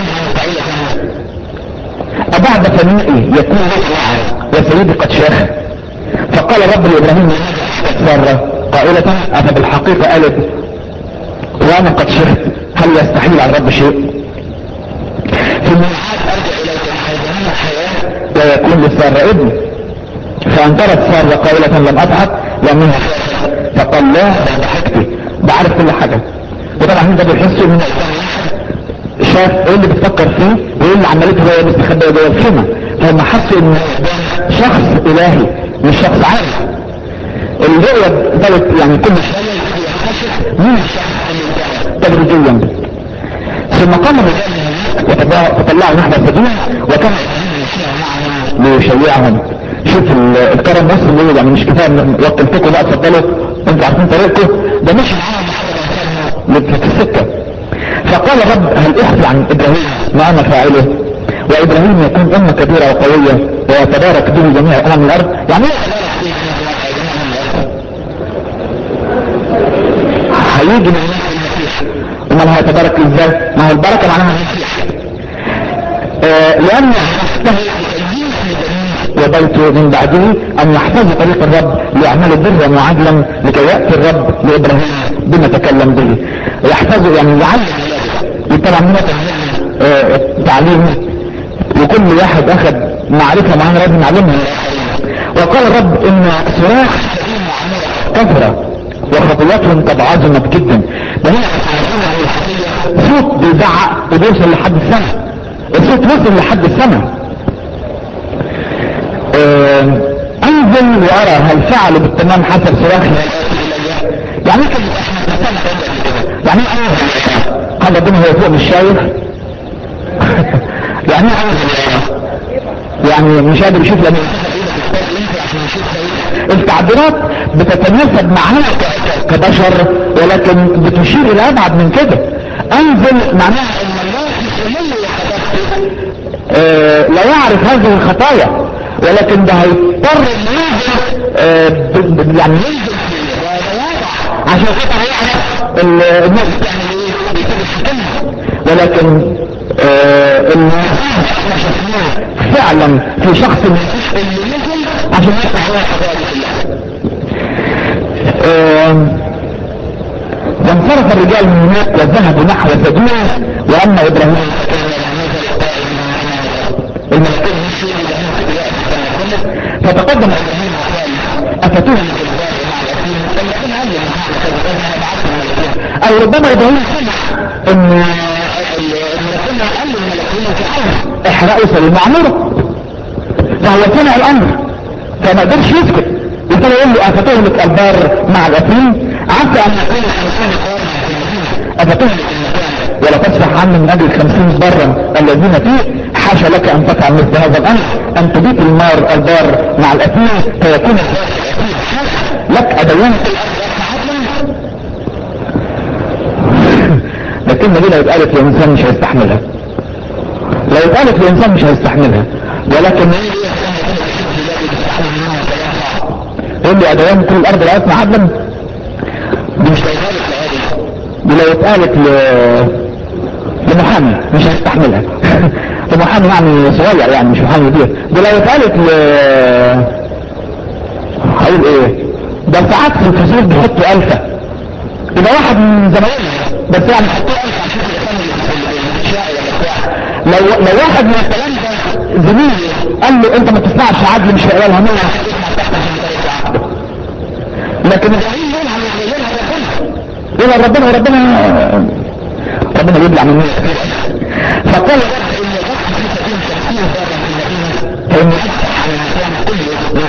أبعد فنائي يكون لك وسيدي قد شاخ فقال رب لإبراهيم سارة قائلة أفبالحقيقة قالت وأنا قد شخت هل يستحيل على الرب شيء في الميعاد أرجع إليك حيوان الحياة ويكون لسارة ابن فانكرت سارة قائلة لم أضحك لأنها فقال لا ده ضحكتي بعرف كل حاجة وطبعا انت بتحسوا ان شاف ايه اللي بتفكر فيه وايه اللي عملته هو مستخبيه جوه الخيمه فهم حسوا ان شخص الهي مش شخص عادي الرؤية ذلك يعني كل شيء مين الشخص تدريجيا ثم قام الرجال وطلعوا نحو السبيل وكان ليشيعهم شوف ال- الكرم وصل ليه يعني مش كفايه إن وكلتكم بقى اتفضلوا انتوا عارفين طريقكم ده مش معاهم في السكه فقال الرب هل اخفي عن ابراهيم ما انا فاعله وابراهيم يكون امه كبيره وقويه ويتبارك به جميع امم الارض يعني ايه هيجي من نفس المسيح امال هيتبارك ازاي ما هو البركه معناها المسيح آه لان وبيت من بعده ان يحفظوا طريق الرب ليعملوا برا وعدلا لكي ياتي الرب لابراهيم بما تكلم به يحفظوا يعني يعلم ولاده طبعا هنا آه تعليم وكل واحد اخذ معرفه معينه لازم يعلمها وقال الرب ان صراخ كثره وخطياتهم قد عظمت جدا ده هنا صوت بيزعق وبيوصل لحد السماء الصوت وصل لحد السماء آه، انزل وارى هل فعلوا بالتمام حسب صراخ يعني كده يعني ايه قال ربنا هو فوق مش شايف يعني ايه انزل يعني مش قادر يشوف لما التعبيرات بتتناسب معانا ك- كبشر ولكن بتشير الى ابعد من كده انزل معناها ان الله يسلم آه لا يعرف هذه الخطايا ولكن ده هيضطر إنه ينزل آه ب- ب- يعني ينزل ويتواضع عشان خاطر يعرف ال- الناس بتعمل ايه بيسيب الحكمة ولكن آه اللي احنا شفناه فعلا في شخص المسيح اللي نزل عشان يفتح عليها الخطايا دي كلها آه، وانصرف الرجال من هناك وذهبوا نحو سدوم واما ابراهيم الملكين مشوا فتقدم ابراهيم وقال افتوهم بالباب مع اليتيم فالذين قال لي او ربما ابراهيم سمع ان ان ربنا قال للملكين في الارض احرقوا سبيل معموره فهو سمع الامر فما قدرش يسكت وكان يقول له افتهلك البار مع الاثيم عسى ان يكون خمسين بار في المدينه افتهلك المكان ولا تسفح عني من اجل خمسين برا الذين فيه حاشا لك ان تفعل مثل هذا الامر ان تبيت المار البار مع الاثيم فيكون البار في الاثيم حاشا لك ادوان في الارض لكن دي لو اتقالت لانسان مش هيستحملها لو اتقالت لانسان مش هيستحملها ولكن يقول لي ادوان كل الارض لا يسمع عدلا دي مش لو اتقالت دي لو اتقالت ل... لمحامي مش هيستحملها لمحامي يعني صغير يعني مش محامي كبير دي لو اتقالت ل هقول ايه ده ساعات في الفصول بيحطوا الفه يبقى واحد من زمايلنا بس يعني حطوا الفه عشان الاسامي اللي في الشارع ولا بتاع لو لو واحد من الكلام ده زميلي قال له انت ما تسمعش عدل مش هيقبلها منها لكن ابراهيم ينهى ينهى ربنا ينهى ربنا وربنا ربنا بيبلع منه فقال الرب ان الرب في سبيل تمثيل بابا في المدينه فان افتح على المكان كل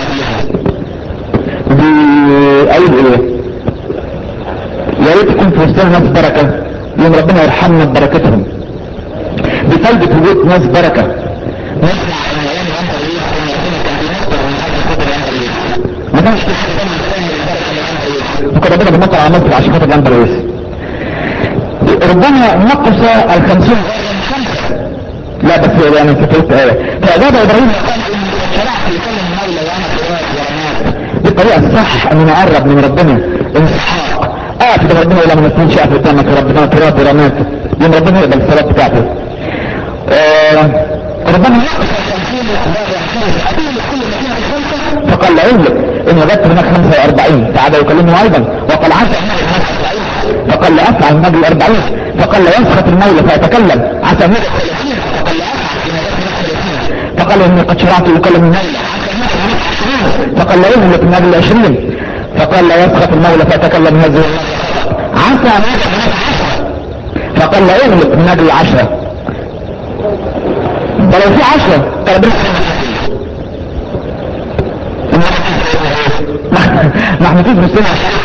بيقول ايه يا ريت يكون في وسطنا ناس بركه يوم ربنا يرحمنا ببركتهم بفايدة وجود ناس بركة نسمع عن ايام الامر ايه ان ربنا كان بيمطر من هذا خاطر الامر ايه ما كانش في حد تاني يستاهل البركة الامر ايه فكان ربنا بيمطر على مصر عشان خاطر الامر ايه ربنا نقص الخمسين خمسة لا بس يعني في تلك آية فأجاب إبراهيم وقال إن شرعت لكلم المولى وأنا تراب ورماد بالطريقة الصح إن نقرب من ربنا انسحاق اقف ربنا ولا ما تكونش اقف قدامك يا ربنا تراب ورماد يوم ربنا يقبل الصلاة بتاعته آه ربنا يقص الخمسين أبيه لكل مدينة خمسة فقال له لك إن وجدت هناك 45 تعالى يكلمه أيضا وقال عسى أن هناك 40 فقال لا أفعل من أجل 40 فقال لا يسخط المولى فيتكلم عسى أن 30 فقال لا أفعل من أجل 30 فقال إني قد شرعت يكلم المولى عسى أن فقال لا يهلك من أجل 20 فقال لا يسخط المولى فيتكلم هذه المرة عسى أن هناك 10 فقال لا يهلك من أجل 10 ولو في عشرة فربنا ما احنا فيش مسلمة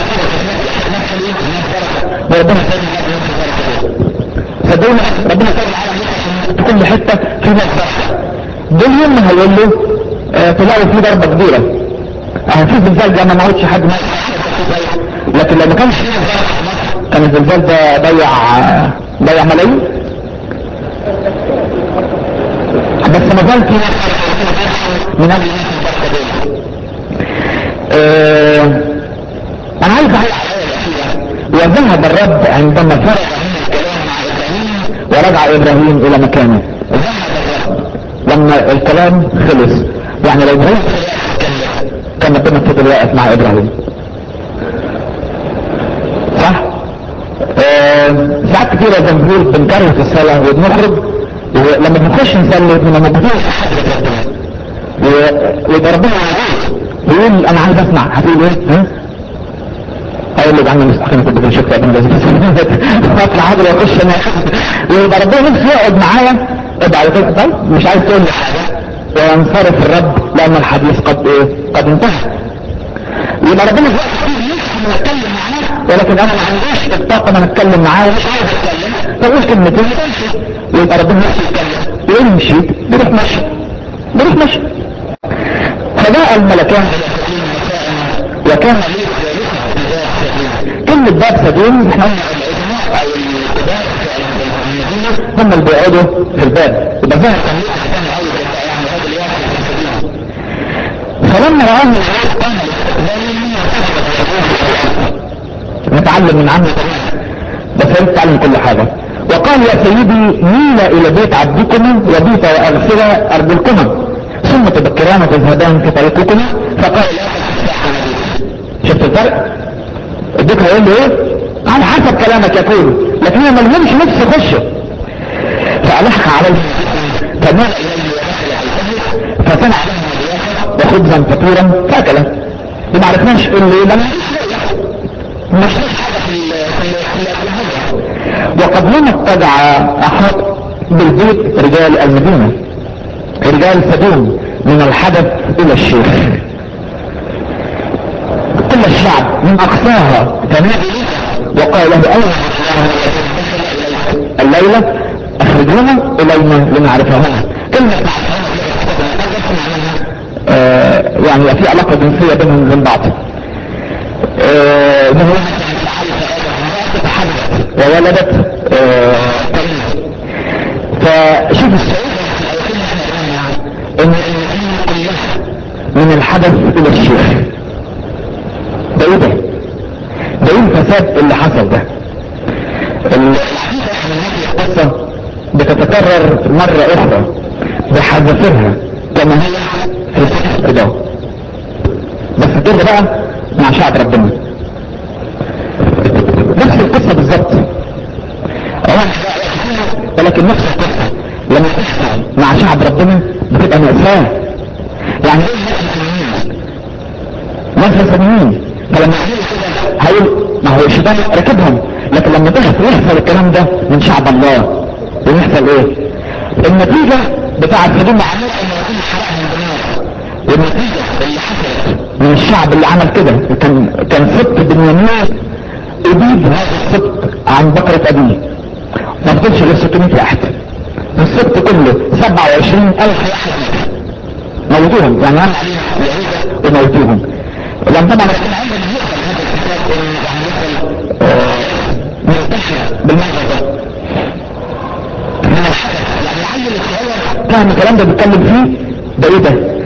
وربنا صدقوني ربنا سبحانه في كل حتة في ناس دول يوم ما هيقول له آه، تلاقوا في ضربة كبيرة اه في زلزال ده ما موتش حد مات لكن لو ما كانش فيه زلزال، كان الزلزال ده ضيع ضيع ملايين بس ما زال في ناس من اجل الناس البركه دول آه، انا عايز اعلق على الايه الاخيره وذهب الرب عندما فرغ من الكلام مع ابراهيم ورجع ابراهيم الى مكانه ذهب الرب لما الكلام خلص يعني لو ابراهيم كان ربنا فضل واقف مع ابراهيم صح آه، ساعات كتيرة زي ما بنقول بنكرر في الصلاة وبنخرج ولما بنخش نصلي بنبقى موجودين في حضرة ربنا و- ويبقى ربنا موجود يقول انا عايز اسمع هتقول ايه ها اقول له بعمل مستحيل كنت بنشوف ربنا لازم اطلع حاضر واخش انا ويبقى ربنا نفسه يقعد معايا ابقى كده طيب مش عايز تقول لي حاجه وينصرف الرب لان الحديث قد ايه قد انتهى يبقى ربنا في وقت كتير نفسه نتكلم معاه ولكن انا ما عنديش الطاقه ان أنا اتكلم معاه ومش عايز اتكلم فاقول كلمتين وتمشي ويبقى ربنا نفسه يتكلم يقول مشيت بيروح ماشي بيروح ماشي فجاء الملكان وكان لي كلمة باب سدوم احنا قلنا العلماء او الكبار في المدينة هم اللي بيقعدوا في الباب يبقى ظهر كان ليه احسان قوي يعني راجل واحد في سدوم فلما رآه الناس قام نتعلم من عنه بس هي تتعلم كل حاجة وقال يا سيدي ميل الى بيت عبدكما وبيت واغسل ارجلكما ثم تبكران وتذهبان في طريقكما فقال لا تفتح شفت الفرق اديك هيقول له ايه على حسب كلامك يقول لكن هو ملهمش نفس يخش فألحق عليه فمال اليه ودخل عليه فصنع له وخبزا فطيرا فاكله وما عرفناش اللي لم مش حاجه في ال- في ال- في ال- وقبلما اتبع احد بالبيت رجال المدينه رجال سدوم من الحدث الى الشيخ كل الشعب من اقصاها تنادي وقال له اين الليلة اخرجونا الينا لنعرفها كلمة آه يعني في علاقة جنسية بينهم وبين بعض آه من هو وولدت آه فشوف السعودة ان المدينة كلها من الحدث الى الشيخ ده ايه ده ده ايه الفساد اللي حصل ده القصة بتتكرر مرة اخرى بحذافيرها كما هي في سفر كده بس كده بقى مع شعب ربنا نفس القصة بالظبط ولكن نفس القصة لما تحصل مع شعب ربنا بتبقى مأساة يعني ناس فلسطينيين فلما يعملوا كده هيقول ما هو الشيطان راكبهم لكن لما تحصل يحصل الكلام ده من شعب الله ويحصل ايه النتيجة بتاعت هدوم عمل ان يكون حرق من دماغ والنتيجة اللي حصلت من الشعب اللي عمل كده كان كان سبت بنيامين ابيد هذا السبت عن بكرة ابيه ما فضلش غير 600 واحد السبت كله 27 الف واحد موتوهم يعني عمل عليهم وموتوهم لان طبعا ربنا عندنا يقبل هذا الكتاب يعني يقبل منتشر بالمنظر ده من الحدث يعني العيل الصغير فاهم الكلام ده بيتكلم فيه ده ايه ده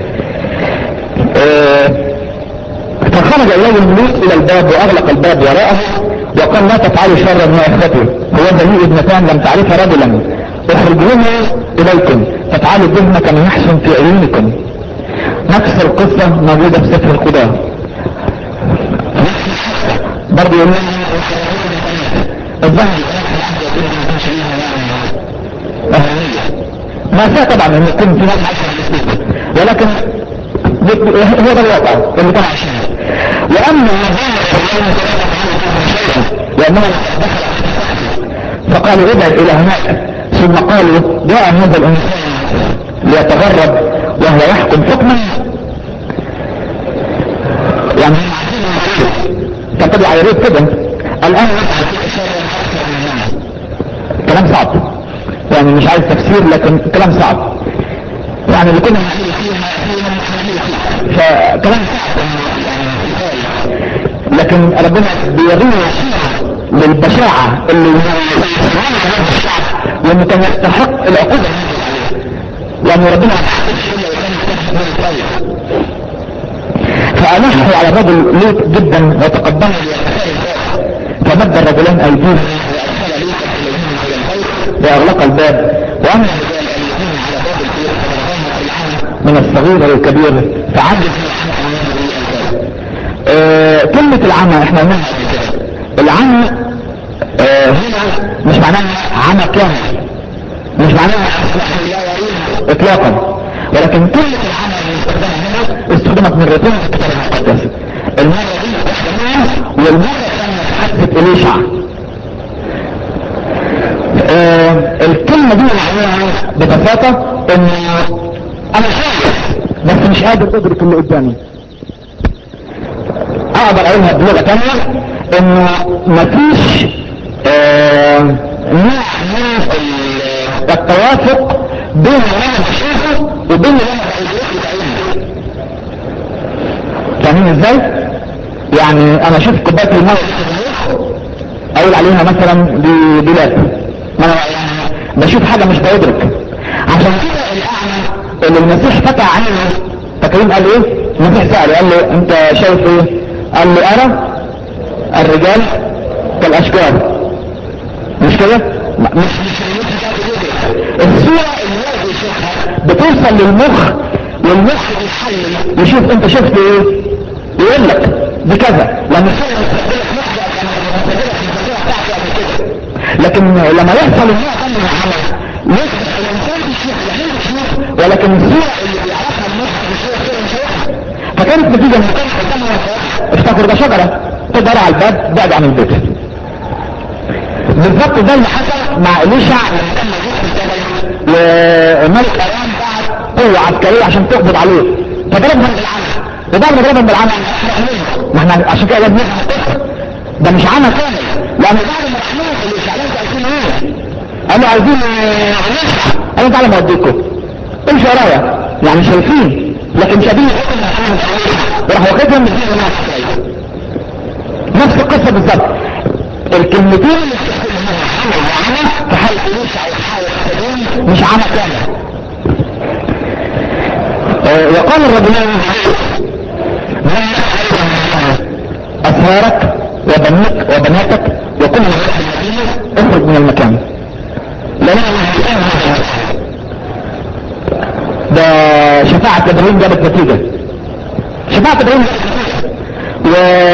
آه، فخرج اليه الملوك الى الباب واغلق الباب وراءه وقال لا تفعلوا شرا يا اخوتي هو ذا ابنتان لم تعرف رجلا اخرجوهما اليكم فافعلوا بهما كما يحسن في عيونكم نفس القصة موجودة في سفر القضاء برضه يقول لنا الظهر ما فيها طبعا ان يكون في ناس عايشه ولكن هو ده الواقع اللي كان عايشينه واما لانه دخل فقالوا اذهب الى هناك ثم قالوا جاء هذا الانسان ليتغرب وهو يحكم حكما يعني كان طبعا يريد كده الان كلام صعب يعني مش عايز تفسير لكن كلام صعب يعني اللي كنا بنعمله فيها فكلام لكن ربنا بيورينا للبشاعة اللي وانه كان يستحق العقوبة لان ربنا فألحوا على الرجل لوط جدا وتقدموا فمد الرجلان ايديهم واغلق الباب واما من الصغير للكبير فعجز آه كلمة العمى احنا قلنا العمى آه هنا مش معناها عمى كامل مش معناها اطلاقا ولكن كلمة العمى اللي استخدمت مرتين في الكتاب المقدس المرة دي والمرة الثانية في حادثة إليشع آه الكلمة دي معناها ببساطة انه انا شايف بس مش قادر ادرك اللي قدامي اقدر اقولها بلغة تانية انه مفيش آه نوع من التوافق بين اللي انا بشوفه وبين اللي انا بقوله بعيني فاهمين ازاي؟ يعني انا شفت كوبايه الميه اقول عليها مثلا دي دولاب ما انا يعني بشوف حاجه مش بادرك عشان كده الاعمى اللي المسيح فتح عينه فاكرين قال ايه؟ المسيح سأله قال له انت شايف ايه؟ قال له ارى الرجال كالاشجار مش كده؟ مش الصورة اللي الواحد يشوفها بتوصل للمخ والمخ بيحلل يشوف انت شفت ايه يقول لك دي كذا لما الصورة بتستقبلك مخ بتستقبلك في الصورة بتاعتي قبل كده لكن لما يحصل النوع ده من العمل يصبح الانسان بيشوف العين بتشوف ولكن الصورة اللي بيعرفها المخ مش هي الصورة مش هي فكانت نتيجة ان كان قدامه افتكر ده شجرة تقدر على الباب بعد عن البيت بالظبط ده اللي حصل مع اليشع لما كان موجود في الجبل وملك ارام بعت قوة عسكرية عشان تقبض عليه فضربهم بالعمى وبعد ما ضربهم بالعمى ما احنا عشان كده لازم نفهم القصة ده مش عمى كامل لان بعد ما رحموه اليشع لازم عايزين ايه قالوا عايزين اليشع قالوا تعالوا نوديكم امشي ورايا يعني شايفين لكن شبيه وراح واخدهم من نفس القصة بالظبط الكلمتين اللي بتستخدمها عمى في حال يوسع وحال السبيل مش عمى كامل آه وقال الرجلان أسهارك وبنيك وبناتك وكل من يروح المدينة اخرج من المكان لأن ده شفاعة ابراهيم جابت نتيجة شفاعة ابراهيم جابت نتيجة و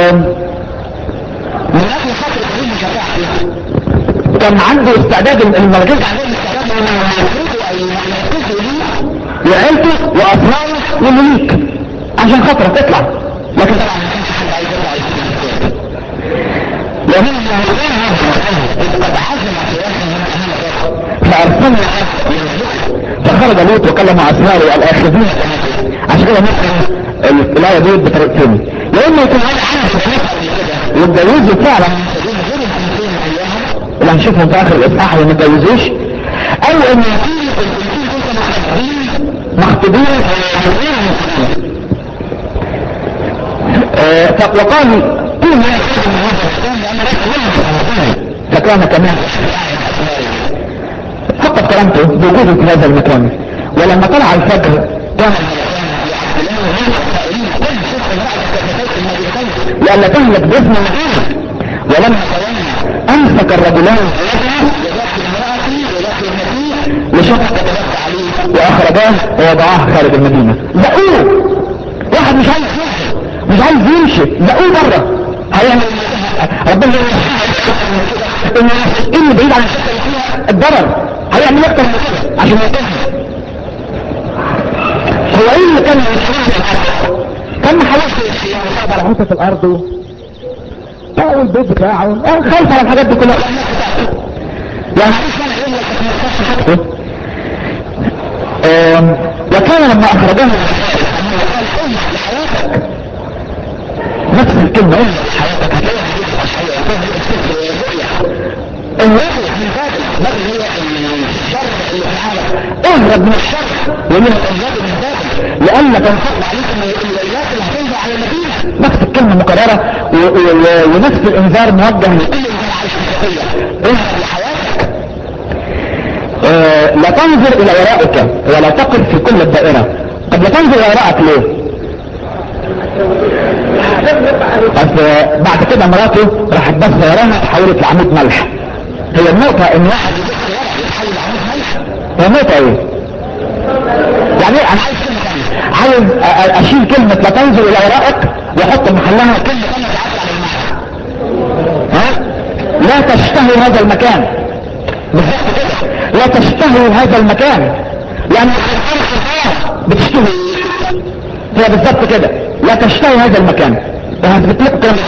من اجل خاطر ابراهيم شفاعة كان عنده استعداد المرجز عندهم استعداد انه يفرضوا اي ينفذوا ليه وعيلته واطفاله ومليك عشان خاطر تطلع لكن طبعا ما كانش حد عايز يطلع وهم قد عزم فارسلنا فخرج لوط وكلم اسراره الاخذين عشان كده نفهم الايه دي بطريقتين يا اما يكون هذا عامل في واتجوزوا فعلا اللي هنشوفهم في اخر الاصحاح اللي ما اتجوزوش او ان يكون مخطوبين وقال كل ما يكون من هذا الاسلام لان فكان كمان فقد كرمته بوجوده في هذا المكان ولما طلع الفجر كان لأن تهلك باسم المدينة ولما امسك الرجلان لشفقة عليه واخرجاه ووضعاه خارج المدينة زقوه واحد مش عايز يمشي مش عايز يمشي زقوه بره هيعمل ربنا ان اللي بعيد عن الشقة اللي فيها الضرر هيعمل اكتر من كده عشان ينتهي هو ايه اللي كان كان محاولة على حتة الارض او البيت بتاعه خايف على الحاجات دي كلها يعني وكان لما اخرجوه نفس الكلمة ايه حياتك الرجل من باب الرجل هي الشر اللي في العالم اهرب من الشر يقول لهم انزلوا من بابل لئلا تنصب عليكم الويلات اللي هتنزل على المدينه نفس الكلمه مكرره و- و- و- ونفس الانذار موجه لكل انسان عايش في الخطيه اهرب لحياتك آه، لا تنظر الى ورائك ولا تقف في كل الدائره طب لا تنظر الى ورائك ليه؟ بس بعد كده مراته راحت بس وراها تحولت لعمود ملح هي النقطة ان واحد يبص ورا يتحول لعمود ملح هي النقطة ايه؟ يعني ايه انا عايز كلمة تانية عايز أ- أ- اشيل كلمة لا تنظر الى ورائك واحط محلها كلمة تانية تعبر عن المعنى ها؟ لا تشتهي هذا المكان بالظبط كده لا تشتهي هذا المكان لان الانسان خطايا بتشتهي إيه؟ هي بالظبط كده لا تشتهي هذا المكان وهثبت لكم كلام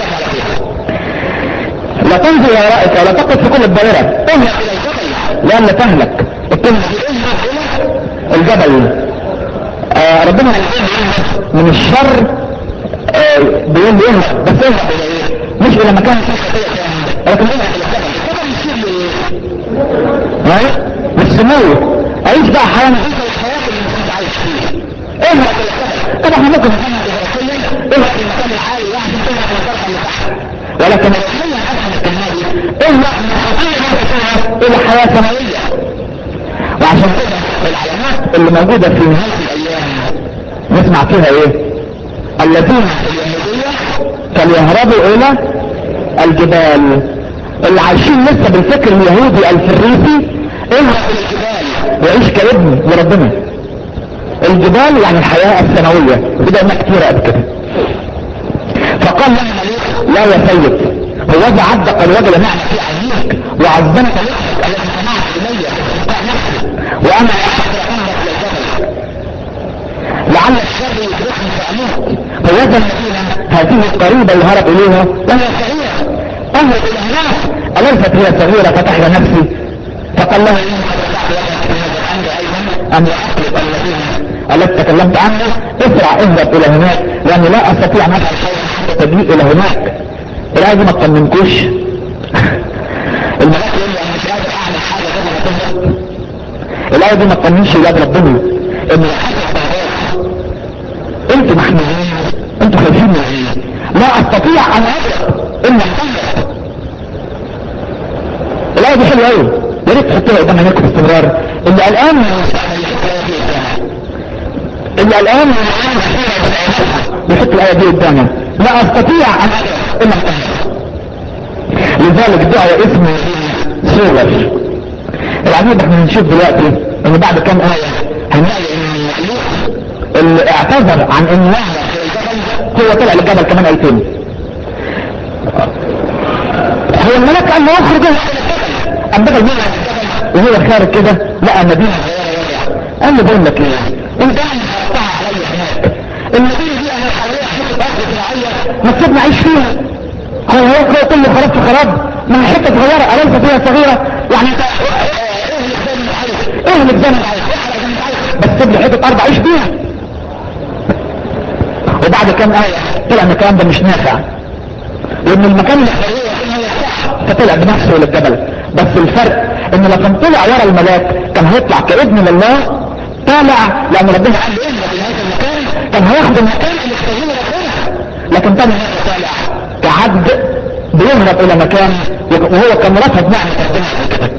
لا تنظر الى ورائك ولا تقف في كل الدائره اهرب الى الجبل لئلا تهلك الكلمه دي اهرب الى الجبل آه ربنا يعلمنا من الشر آه بيقول لي اهرب بس اهرب الى ايه؟ مش الى مكان فيه خطيه تاني، لكن اهرب الى الجبل الجبل يصير لي ها؟ والسمو عيش بقى حياه نظيفه الحياه اللي المفروض عايش فيها اهرب الى الجبل طبعا احنا ممكن نفهمها جغرافيا اهرب المكان العالي واحد اهرب من الدرجه اللي تحت ولكن الحياه افهم الكلمه دي اهرب من الخطيه الى حياه سماويه وعشان كده العلامات اللي موجودة في نهاية الأيام نسمع فيها إيه؟ الذين في اليهودية فليهربوا إلى الجبال اللي عايشين لسه بالفكر اليهودي الفريسي اهرب إلى الجبال وعيش كابن لربنا الجبال يعني الحياة السنوية وده قلنا كتير قبل كده فقال له الملك لا يا سيد هو ذا عدق الوجه نعمة في عينيك وعظمت لحظك التي سمعت إلي في استقاء نفسي وأنا أحضر أمرك للجبل لعل الشر يدركني فأموت فوجد المدينة هذه القريبة اللي هرب إليها وهي صغيرة أهرب إلى هناك أليست هي صغيرة فتحت نفسي فقال له إني قد رفعت وجهك في هذا الأمر أيضا أن أخلق الذين التي تكلمت عنه اسرع اهرب إلى هناك لأني لا أستطيع أن أفعل شيئا حتى تجيء إلى هناك الآية دي ما تطمنكوش الملاك يقول لي أنا مش قادر أعمل حاجة غير ما تهرب الآية دي ما تطمنش ولاد ربنا إن الحاجة انتوا محمودين انتوا خايفين من ايه لا استطيع ان اضرب الا الخمر الايه دي حلوه قوي يا ريت تحطوها قدام عينيكم باستمرار اللي قلقان من المستقبل يحط الايه دي قدامه اللي قلقان من العالم الاخيره يحط الايه دي قدامه لا استطيع ان اضرب الا الخمر لذلك دعوه اسمه صغر العجيب احنا هنشوف دلوقتي ان بعد كام ايه هنلاقي ان المخلوق اللي اعتذر عن انه يهرب في الجبل هو طلع للجبل كمان ايتين هو الملاك قال له اخرج الى الجبل قام بدل ما يهرب الجبل وهو خارج كده لقى مدينه صغيره واسعه قال له بقول لك ايه انت يعني خرجتها عليا هناك المدينه دي انا حواليها حته ارض زراعيه ما تسيبني اعيش فيها هو هو كل اللي خرجت خراب ما هي حته صغيره اليس فيها صغيره يعني انت اهلك زي ما انت عايز اهلك زي ما انت عايز احرق زي ما انت عايز بس سيب لي حته ارض اعيش فيها وبعد كام آية طلع ان الكلام ده مش نافع وان المكان اللي حواليه هو الصح فطلع بنفسه للجبل بس الفرق ان لو كان طلع ورا الملاك كان هيطلع كابن لله طالع لان ربنا قال له اهرب الى هذا المكان كان هياخد المكان اللي استخدمه ربنا لكن تاني مرة طالع كعبد بيهرب الى مكان وهو كان رفض نعمة ربنا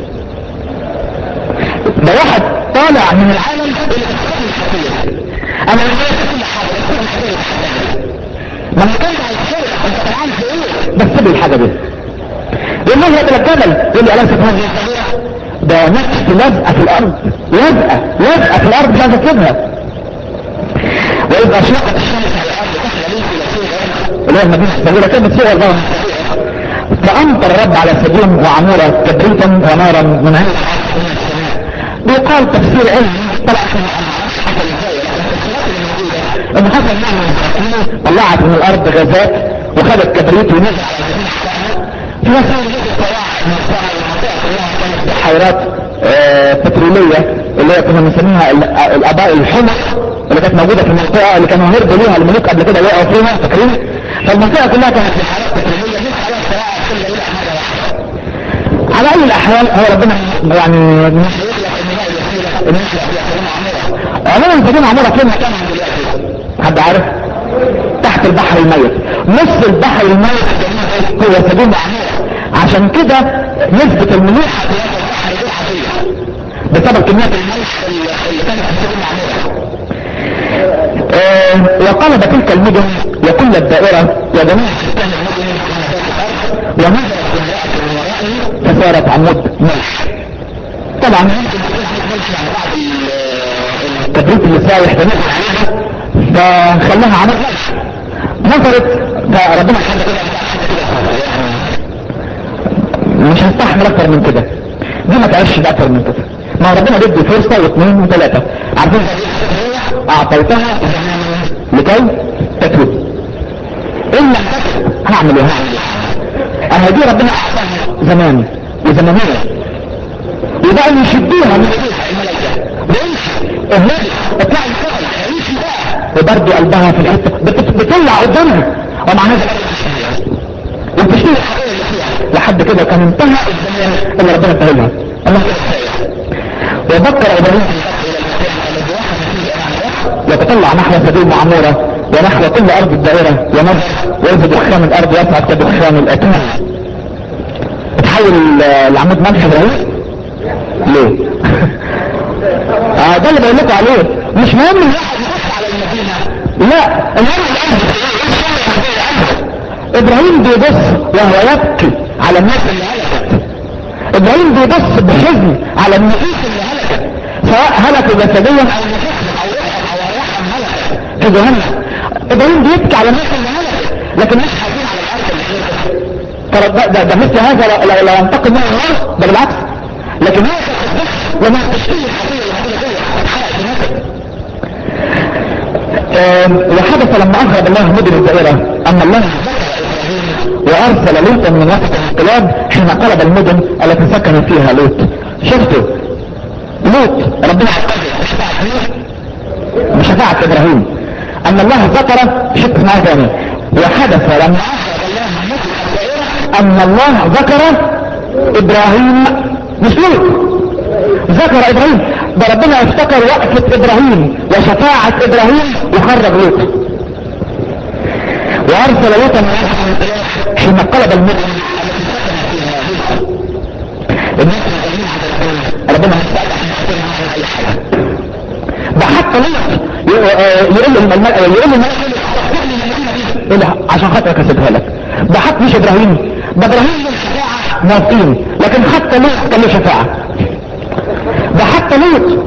ده واحد طالع من العالم الى الاسلام الخطير انا مش عارف كل حاجه بس كل حاجه ما المكان ده هيتحرق انت طالعان في ايه بس سيب الحاجه دي يقول له الى الجبل يقول لي اليس هذه الصغيره ده نفس لازقه في الارض لازقه لازقه في الارض لا تسيبها واذا اشرقت الشمس على الارض دخل لوط الى صغر اللي هو المدينه الصغيره كانت صغر بقى فامطر الرب على سدوم وعموره كبريتا ونارا من عند بيقال تفسير علمي طلع في حصل ازاي التفسيرات اللي موجوده ان حصل نعمه طلعت من الارض غازات وخدت كبريت ونزل على المدينه في ناس نزل طلع من الصحراء المنطقه كلها كانت بحيرات آه بتروليه اللي هي كنا بنسميها الاباء الحمر اللي كانت موجوده في المنطقه اللي كانوا هربوا ليها الملوك قبل كده وقعوا فيها فاكرين فالمنطقه كلها كانت بحيرات بتروليه نزل عليها الصراع كل يوم حاجه واحده على اي الاحوال هو ربنا يعني مش هيخلق الماء الوسيله ان يخلق في اخرين عمره عموما سدوم عمورة فين مكانها دلوقتي حد عارف تحت البحر الميت نص البحر الميت هو سدوم عمورة عشان كده نسبة الملوحة في هذا البحر غير عادية بسبب كمية الملح اللي كانت في سدوم عمورة آه وقلب تلك المدن وكل الدائرة يا جماعة كان المدن ونزلت امرأة من ورائه فصارت عمود ملح طبعا ممكن تكون عمود ملح يعني بعد الكبريت اللي سايح ده نزل عليها فخلاها عمود ملح نظرت فربنا حاجة كده مش هستحمل اكتر من كده دي ما تعيش اكتر من كده ما ربنا بيدي فرصة واثنين وثلاثة عارفين اعطيتها لكي تتوب ان لم تتوب هعمل ايه هعمل ايه انا دي ربنا اعطاها زمان وزمانية يبقى يشدوها من ايديها الملائكة ويمشي اهلي اطلعي الشغل عيشي بقى وبرضه قلبها في الحتة بتطلع قدامها ومعناها وبتشتري الحقيقة اللي فيها لحد كده كان انتهى الزمان اللي ربنا اداها لها الله وذكر ابراهيم يتطلع نحو سبيل معمورة ونحو كل ارض الدائرة ونظر وإذا دخان الارض يصعد كدخان الاتون تحول العمود ملح ابراهيم ليه اه ده اللي بقول لكم عليه مش مهم الواحد يبص على المدينة لا المهم الامر ابراهيم بيبص وهو يبكي على الناس اللي هلكت ابراهيم بيبص بحزن على النفوس اللي هلكت سواء هلكوا جسديا او نفوسهم او روحهم او ارواحهم هلكت في جهنم ابراهيم بيبكي على الناس اللي هلكت لكن مش حزين على الارض اللي هلكت ترى ده, ده, ده مثل هذا لو, لو ينتقم منه الله ده بالعكس لكن هو لما تشتري الحقيقة اللي موجودة جوه اتحرق في نفسك وحدث لما اخرج الله مدن الدائرة ان الله وارسل لوطا من وسط الانقلاب حين قلب المدن التي سكن فيها لوط شفتوا لوط ربنا مش شفاعة ابراهيم ان الله ذكر شفت معاه ثاني وحدث لما اخرج الله مدن الدائرة ان الله ذكر ابراهيم مش لوط ذكر ابراهيم ده ربنا افتكر وقفة ابراهيم وشفاعة ابراهيم وخرج لوط وارسل لوطا من حين قلب المدن ربنا ده حتى لوط يقول الملك يقول الملك عشان خاطرك اسيبها لك ده حتى مش ابراهيم ده ابراهيم الشفاعة موافقين لكن حتى لوط كان له شفاعة ده حتى لوط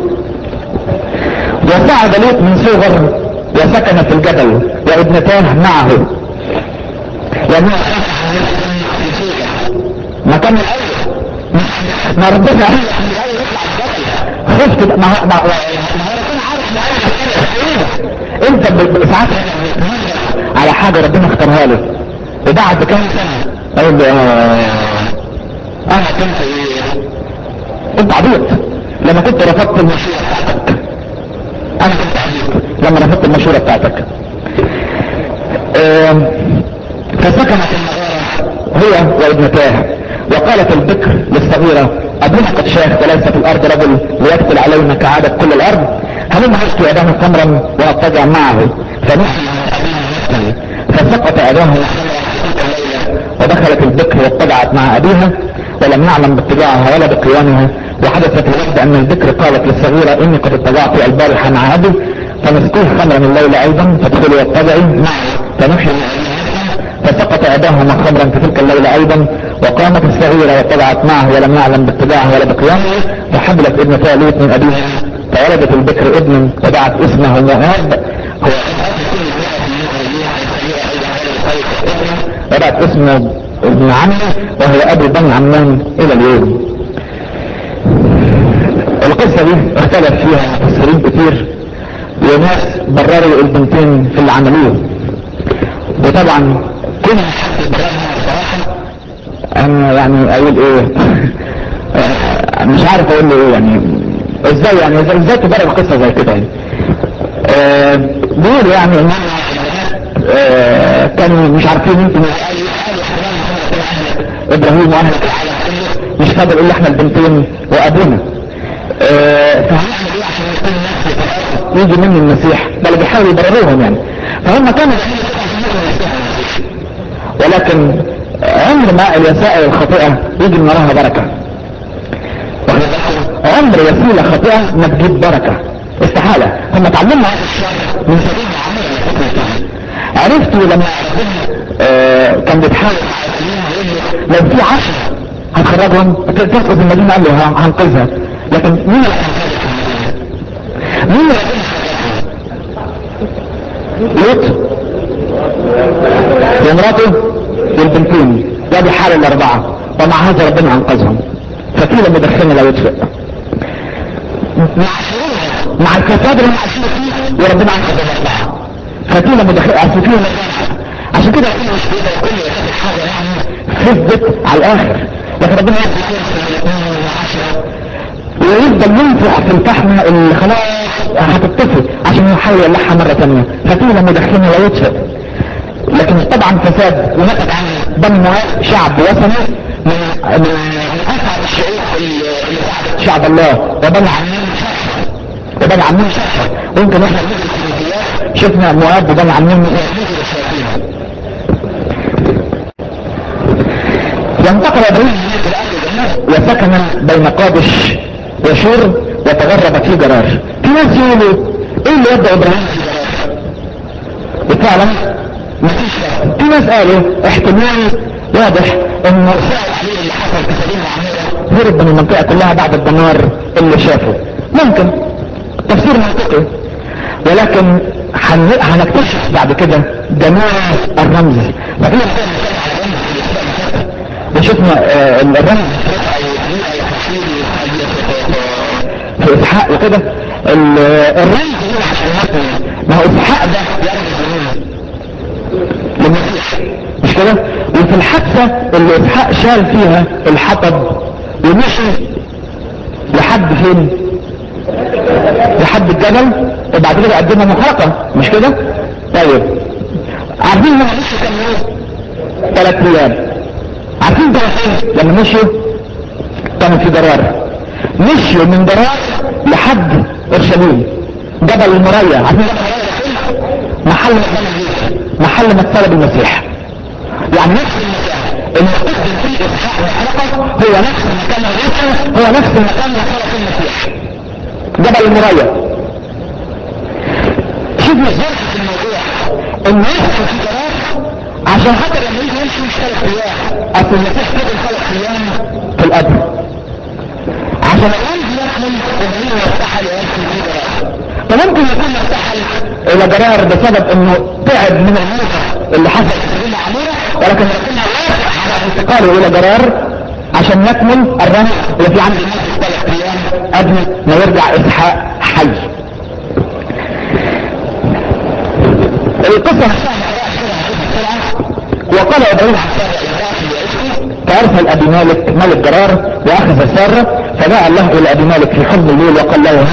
وصعد لوط من صغر وسكن في الجبل وابنتاه معه لأنه ما كان الأول ما ربنا خفت ما ما ما ربنا عارف ما انت ساعات على حاجة ربنا اختارها له وبعد كام سنة اقول له انا كنت ايه انت عبيط لما كنت رفضت المشورة بتاعتك انا كنت عبيط لما رفضت المشورة بتاعتك اه فسكنت المغارة هو وابنتاه وقالت البكر للصغيرة ابونا قد شاخ وليس في الارض رجل ليدخل علينا كعادة كل الارض هلما نسقي اباه خمرا ونضطجع معه فنحن فسقط اباه ودخلت البكر واتبعت مع ابيها ولم نعلم باتباعها ولا بقيامها وحدثت الوقت ان البكر قالت للصغيرة اني قد اتبعت البارحة مع ابي فنسقيه خمرا الليل ايضا فادخلي واتبعي معي فنحن فسقط اباهما خمرا في تلك الليلة ايضا وقامت الصغيرة واتبعت معه ولم يعلم باتباعها ولا بقيامه فحبلت ابنة لوط من ابيها فولدت البكر ابن ودعت اسمه مؤاب هو ودعت اسمه ابن عمه وهو ابو بن عمان الى اليوم القصة دي اختلف فيها مفسرين كتير وناس برروا البنتين في اللي عملوه وطبعا كل حد بررها بصراحة انا يعني اقول ايه مش عارف اقول له ايه يعني ازاي يعني ازاي تبرر قصة زي كده يعني آه بيقولوا يعني ان آه كانوا مش عارفين يمكن ابراهيم واهل العالم مش قادر الا احنا البنتين وابونا آه، فهنعمل ايه عشان يكون الناس في الارض يجي مني المسيح بل بيحاولوا يبرروهم يعني فهم كانوا بيعملوا كده عشان يجوا المسيح ولكن عمر ما الوسائل الخاطئة يجي من وراها بركة واخد بالكم؟ عمر وسيلة خاطئة ما تجيب بركة استحالة هم اتعلموا هذا الشر من سبيل عمر عرفتوا لما ربنا آه، كان بيتحاول مع المسلمين يقول له لو في عشرة هتخرجهم تسقط المدينة قال له ه- هنقذها لكن مين اللي هينقذها؟ مين اللي هينقذها؟ لوط ومراته والبنتين وادي حال الاربعة ومع هذا ربنا انقذهم فكيل مدخلنا لا يطفئ مع شرورها مع الفساد اللي هم عايشين فيه وربنا انقذ الاربعة فكيل مدخل اصل فيه عشان كده ربنا مش بيقدر كل حاجة يعني فزت على الاخر لكن ربنا يدي فرصة الاثنين والعشرة ويفضل ينفخ في الفحمة اللي خلاص هتطفي عشان يحاول يولعها مرة تانية فكيل مدخلنا لا يطفئ لكن طبعا فساد ونتج عن دم شعب وثني من من اسعد الشعوب اللي اللي ساعدت شعب الله وبنى عنهم شرحه وبنى عنهم شرحه ويمكن احنا بنيجي الكنيسيات شفنا مواد وبنى عنهم ينتقل ابراهيم من الارض وسكن بين قادش وشور وتغرب في جرار في ناس يقولوا ايه اللي يبدا ابراهيم في جرار وفعلا مفيش فرق. في ناس قالوا احتمال واضح ان مرسال عليه اللي حصل في سبيل العميرة هرب من المنطقة كلها بعد الدمار اللي شافه ممكن تفسير منطقي ولكن هن- هنكتشف بعد كده جمال الرمز ففي وشفنا آه، الرمز في اسحاق وكده ال- الرمز هو عشان نفسه. ما هو اسحاق ده يرمز لمين؟ للمسيح مش كده وفي الحادثة اللي اسحاق شال فيها الحطب ومشي لحد فين لحد الجبل وبعد كده قدمنا محرقة مش كده طيب عارفين لما مشوا كام يوم ثلاث ايام عارفين ثلاث لما مشوا كانوا في درار مشوا من درار لحد اورشليم جبل المريا عارفين جبل المريا ده فين؟ محل مكان الجيش محل مكتب المسيح يعني نفس المكان اللي قدم فيه اسحاق وحرقه هو نفس المكان الرسل هو نفس المكان اللي خلق فيه المسيح جبل المريا شوف الظرف في الموضوع انه يدخل في جرار عشان خاطر لما يجي يمشي مش ثلاث ايام اصل المسيح فضل ثلاث ايام في القبر عشان الرمز يحمل وبعدين يرتحل ويمشي في جرار فممكن يكون ارتحل الى جرار بسبب انه تعب من الموت اللي حصل في سبيل عميرة ولكن ربنا وافق على انتقاله الى جرار عشان يكمل الرمز وفي عند الموت ثلاث ايام قبل ما يرجع اسحاق حي القصة نفسها وقال ابراهيم فارسل ابي مالك ملك جرار واخذ سارة فجاء الله الى ابي مالك في حلم الليل وقال له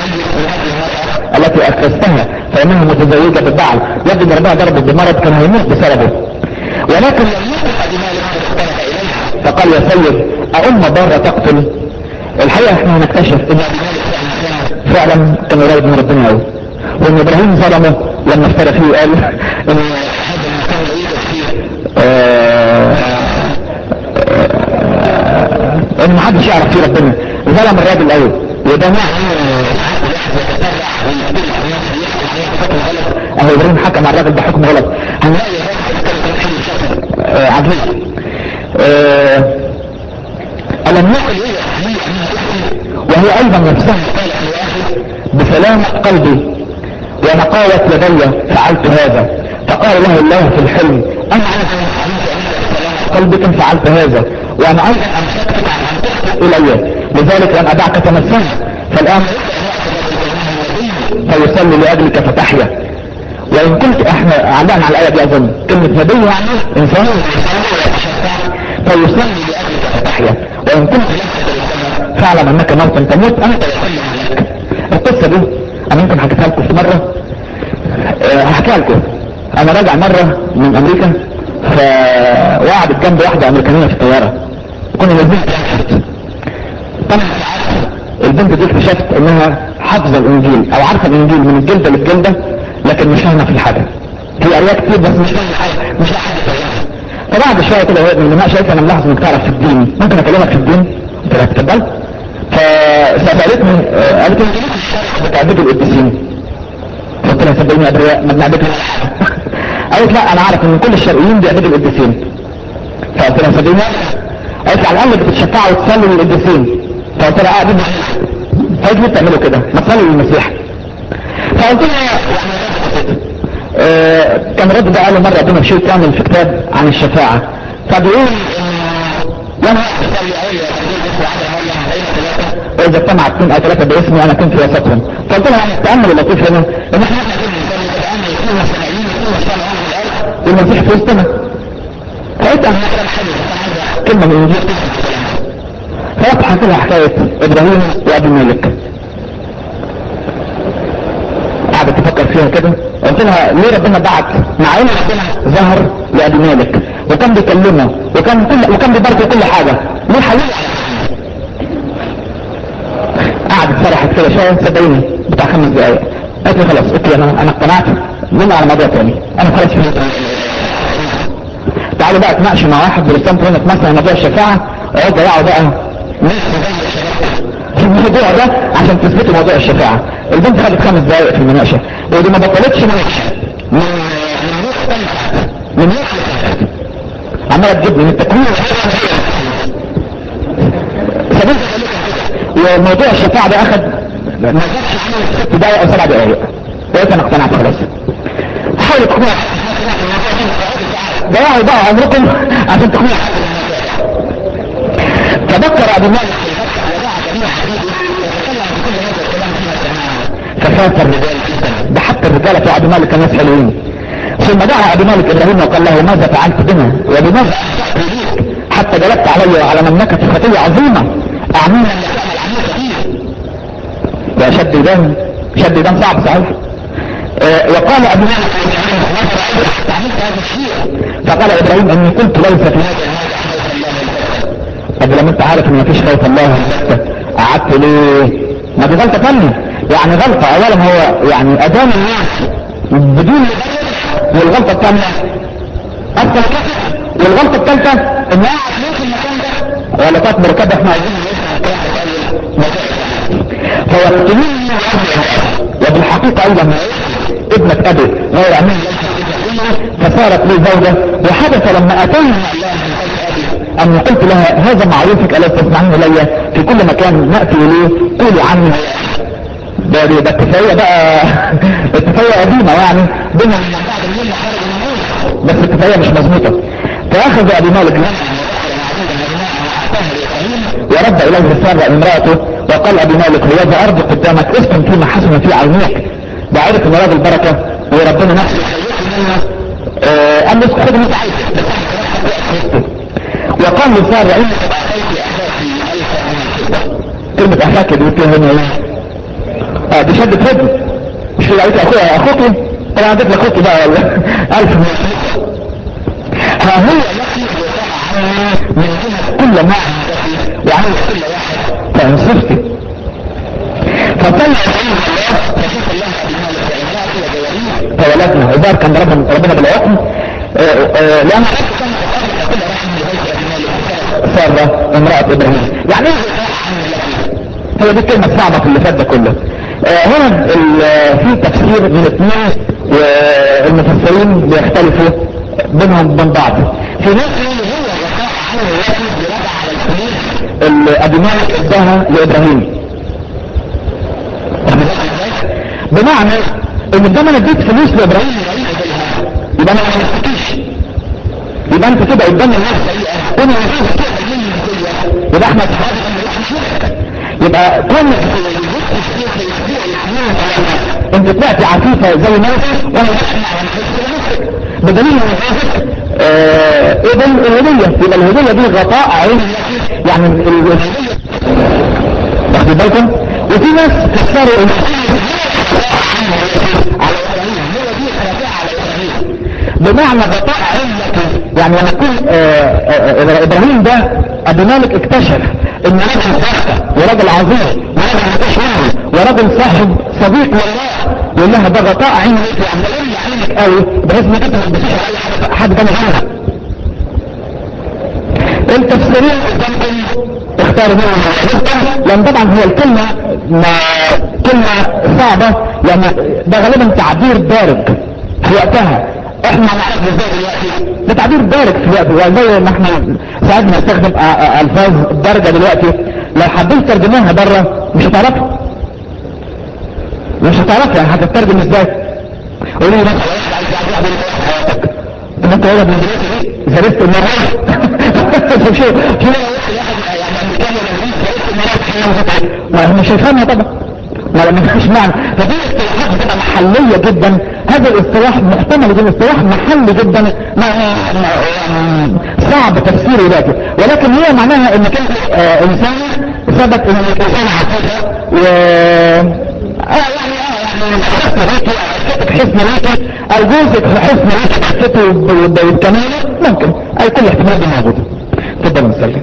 التي اكرستها فانها متزوجة بالبعل يبدو ان ربها ضربت بمرض كان هيموت بسببه ولكن لم يكن ابي مالك قد اقترب اليها فقال يا سيد أأم بارة تقتل الحقيقة احنا هنكتشف ان ابي مالك فعلا كان قريب من ربنا قوي وان ابراهيم ظلمه لما افترى فيه وقال ان هذا المكان لا يوجد فيه آه، آه، ان محدش يعرف فيه ربنا ظلم الراجل قوي وده معنى اهو ابراهيم حكم على الراجل بحكم غلط هنلاقي آه، عجيب آه، ألم يقل إيه وهي أيضا نفسها قالت لأخي بسلامة قلبي ونقاوة يدي فعلت هذا فقال له الله في الحلم أنا عايز أن أفعلك قلبك فعلت هذا وأنا أيضا أمسكتك عن أن تخطئ إلي لذلك لن أدعك تمسها فالآن فيصلي لأجلك فتحيا وإن كنت احنا علقنا على الآية دي أظن كلمة نبي يعني إنسان فيصلي لأجلك فتحيا وإن كنت فاعلم أنك موتا تموت أنت يصلي عليك القصة دي أنا يمكن حكيتها لكم في مرة أه، هحكيها لكم أنا راجع مرة من أمريكا فوقعدت جنب واحدة أمريكانية في الطيارة كنا نازلين فرانكفورت ثمان ساعات البنت دي اكتشفت انها حافظه الانجيل او عارفه الانجيل من الجلده للجلده لكن مش فاهمه في حاجه هي قريها كتير بس مش فاهمه حاجه مش لاقي حاجه تفهمها فبعد شويه كده وقت من الناس شايفه انا ملاحظ انك تعرف في الدين ممكن اكلمك في الدين قلت لها اتفضل فسالتني آه، قالت لي انت ليه في الشرق بتعبدوا القديسين قلت لها صدقيني ابرياء ما بنعبدهم قالت لا انا عارف ان كل الشرقيين بيعبدوا القديسين فقلت لها صدقيني قالت لي على الاقل بتتشفعوا وتصلوا للقديسين فقلت لها اه دي قالت لي بتعملوا كده ما تصلوا للمسيح فقلت لها يعني آه، كان رد ده قاله مرة ابونا شيء كامل في كتاب عن الشفاعة فبيقول لما واذا اجتمع اثنين او ثلاثة باسمي انا كنت في وسطهم فقلت لها التأمل اللطيف هنا ان احنا والمسيح في وسطنا فقلت انا كلمة من الانجيل فقلت حكي لها حكاية ابراهيم وابي مالك قعدت تفكر فيها كده قلت لها ليه ربنا بعت مع ان ربنا ظهر لابي مالك وكان بيكلمه وكان كل وكان بيبارك كل حاجه ليه حلول قعدت فرحت كده شويه صدقيني بتاع خمس دقايق قالت لي خلاص اوكي انا انا اقتنعت نمنا على موضوع تاني انا خلاص فهمت تعالوا بقى اتناقشوا مع واحد بريستان ترينك مثلا موضوع الشفاعه اقعدوا ضيعوا بقى في الموضوع ده عشان تثبتوا موضوع الشفاعة البنت خدت خمس دقايق في المناقشة ودي ما بطلتش مناقشة من من عمالة تجيب من التكوين سبيل وموضوع الشفاعة ده اخد ما زادش عن ست دقايق او سبع دقايق وقلت انا اقتنعت خلاص حاولوا تقنعوا ضيعوا بقى عمركم عشان تقنعوا تذكر ابو مالك فخاف الرجال ده حتى الرجال بتوع ابي مالك كانوا حلوين ثم دعا ابي مالك ابراهيم وقال له ماذا فعلت بنا وبماذا حتى جلبت علي وعلى مملكة خطية عظيمة اعمينا ده شد دم شد دم صعب صحيح آه وقال ابو مالك فقال ابراهيم اني قلت ليس في هذا طب لما انت عارف ان مفيش خوف الله قعدت ليه ما دي غلطة تانية يعني غلطة اولا هو يعني ادان الناس بدون والغلطة الثانية اصلا والغلطة الثالثة ان قاعد ليه في المكان ده ولا تكبر كده احنا عايزين فيقتلون وبالحقيقة ايضا ابنة ابي غير امين فصارت لي زوجة وحدث لما اتاني أن قلت لها هذا معروفك ألا تسمعين إلي في كل مكان نأتي إليه قولوا عني ده ده ده التفاية بقى التفاية قديمة يعني بينها بس التفاية مش مظبوطة فأخذ أبي مالك ورد إليه سارة امرأته وقال أبي مالك هو أرض قدامك اسكن فيما حسن في عينيك ده عرف ان راجل بركة وربنا نفسه آه قال له خد اللي انت عايزه وقال لسارة انك كلمة اخاك دي فيها هنا ايه اه دي شدة فضل مش في عليك اخويا اخوكي طبعا اديت لاخوكي بقى الف ها هو التي من كل ما وعمل كل واحد فانصفتي فطلع فولدنا وبارك عند ربنا ربنا بالعقم لان سارة امرأة ابراهيم يعني ايه هي دي الكلمة الصعبة في اللي فات ده كله آه هنا في تفسير من اثنين والمفسرين بيختلفوا بينهم وبين بعض في ناس هو وقع عنه الواحد برجع على الفلوس اللي ابي مالك اداها لابراهيم بمعنى ان ده انا اديت فلوس لابراهيم يبقى انا ما عملتكيش يبقى انت كده قدام الناس وانا يبقى احنا اصحاب يبقى كل انت طلعت عفيفة زي ما وانا بدليل ان ايه ده الهدية يبقى الهدية دي غطاء عين يعني الهدية واخد بالكم وفي ناس تختاروا بمعنى غطاء علة يعني لما يكون ابراهيم ده ابو مالك اكتشف ان راجل ضغطة وراجل عظيم وراجل مفيش منه وراجل صاحب صديق لله يقول لها ده غطاء عيني يعني لي عينك قوي بحيث انك انت ما تبصيش على حد حد تاني غيرها التفسيرين قدامكم اختاروا منهم لان طبعا هي الكلمة ما كلمة صعبة لان ده غالبا تعبير دارج في وقتها احنا نعرف ازاي دلوقتي ده تعبير دارج في وقته زي ما احنا ساعات بنستخدم الفاظ دارجة دلوقتي لو حبيت ترجموها بره مش هتعرفها مش هتعرفها يعني هتترجم ازاي قولي لي مثلا واحد عايز يعرف يعمل حياتك طب انت هنا بالانجليزي دي زرست المرة شوف شوف ما هم مش هيفهمها طبعا ما ما فيش معنى فدي اصطلاحات بتبقى محليه جدا هذا الاصطلاح محتمل يكون اصطلاح محلي جدا ما صعب تفسيره ذاته ولكن هي معناها ان كان آه انسان ثبت ان الانسان عفيفه و اه يعني اه يعني حسن ريكي في حسن ريكي او جوزك في حسن ريكي حسيته بالكمال ممكن اي كل احتمال دي موجوده تفضل نسلم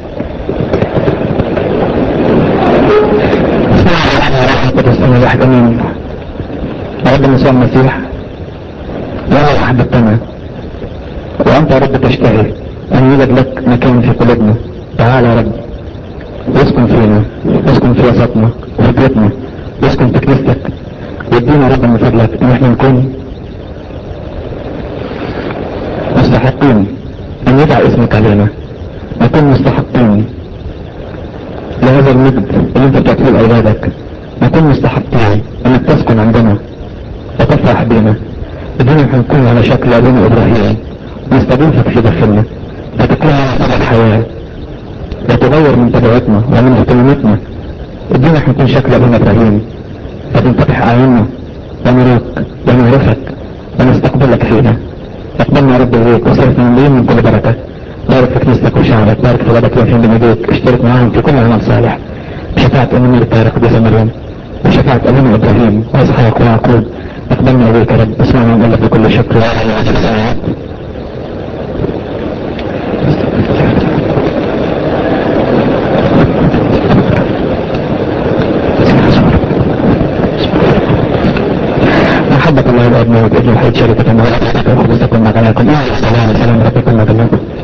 بسم الله الرحمن الرحيم والرسول الواحد امين رب يسوع المسيح يا رب حببتنا وانت يا رب تشتهي ان يوجد لك مكان في قلوبنا تعال يا رب واسكن فينا واسكن في وسطنا وفي بيتنا واسكن في كنيستك وادينا يا رب من فضلك ان احنا نكون مستحقين ان يدعى اسمك علينا نكون مستحقين لهذا المجد اللي انت بتعطيه لاولادك نكون مستحقين انك تسكن عندنا وتفرح بينا بدون هنكون على شكل ابونا ابراهيم نستضيفك في داخلنا فتكون لنا طبع حياه وتغير من طبيعتنا ومن اهتماماتنا ادينا احنا نكون شكل ابونا ابراهيم فتنفتح اعيننا ونراك ونعرفك ونستقبلك فينا اقبلنا يا رب اليك وصرفنا من من كل بركه بارك في كنيستك وشعبك بارك في ولادك يا فين بيديك اشترك معاهم في كل عمل صالح بشفاعة امنا الطاهرة قديسة مريم بشفاعة امنا ابراهيم واسحاق ويعقوب اقبلنا اليك يا رب اسمعنا نقول لك بكل شكر يا رب الساعات محبة الله الأب والابن والحي شركة المواد وخلصكم مع غناكم سلام سلام ربكم مع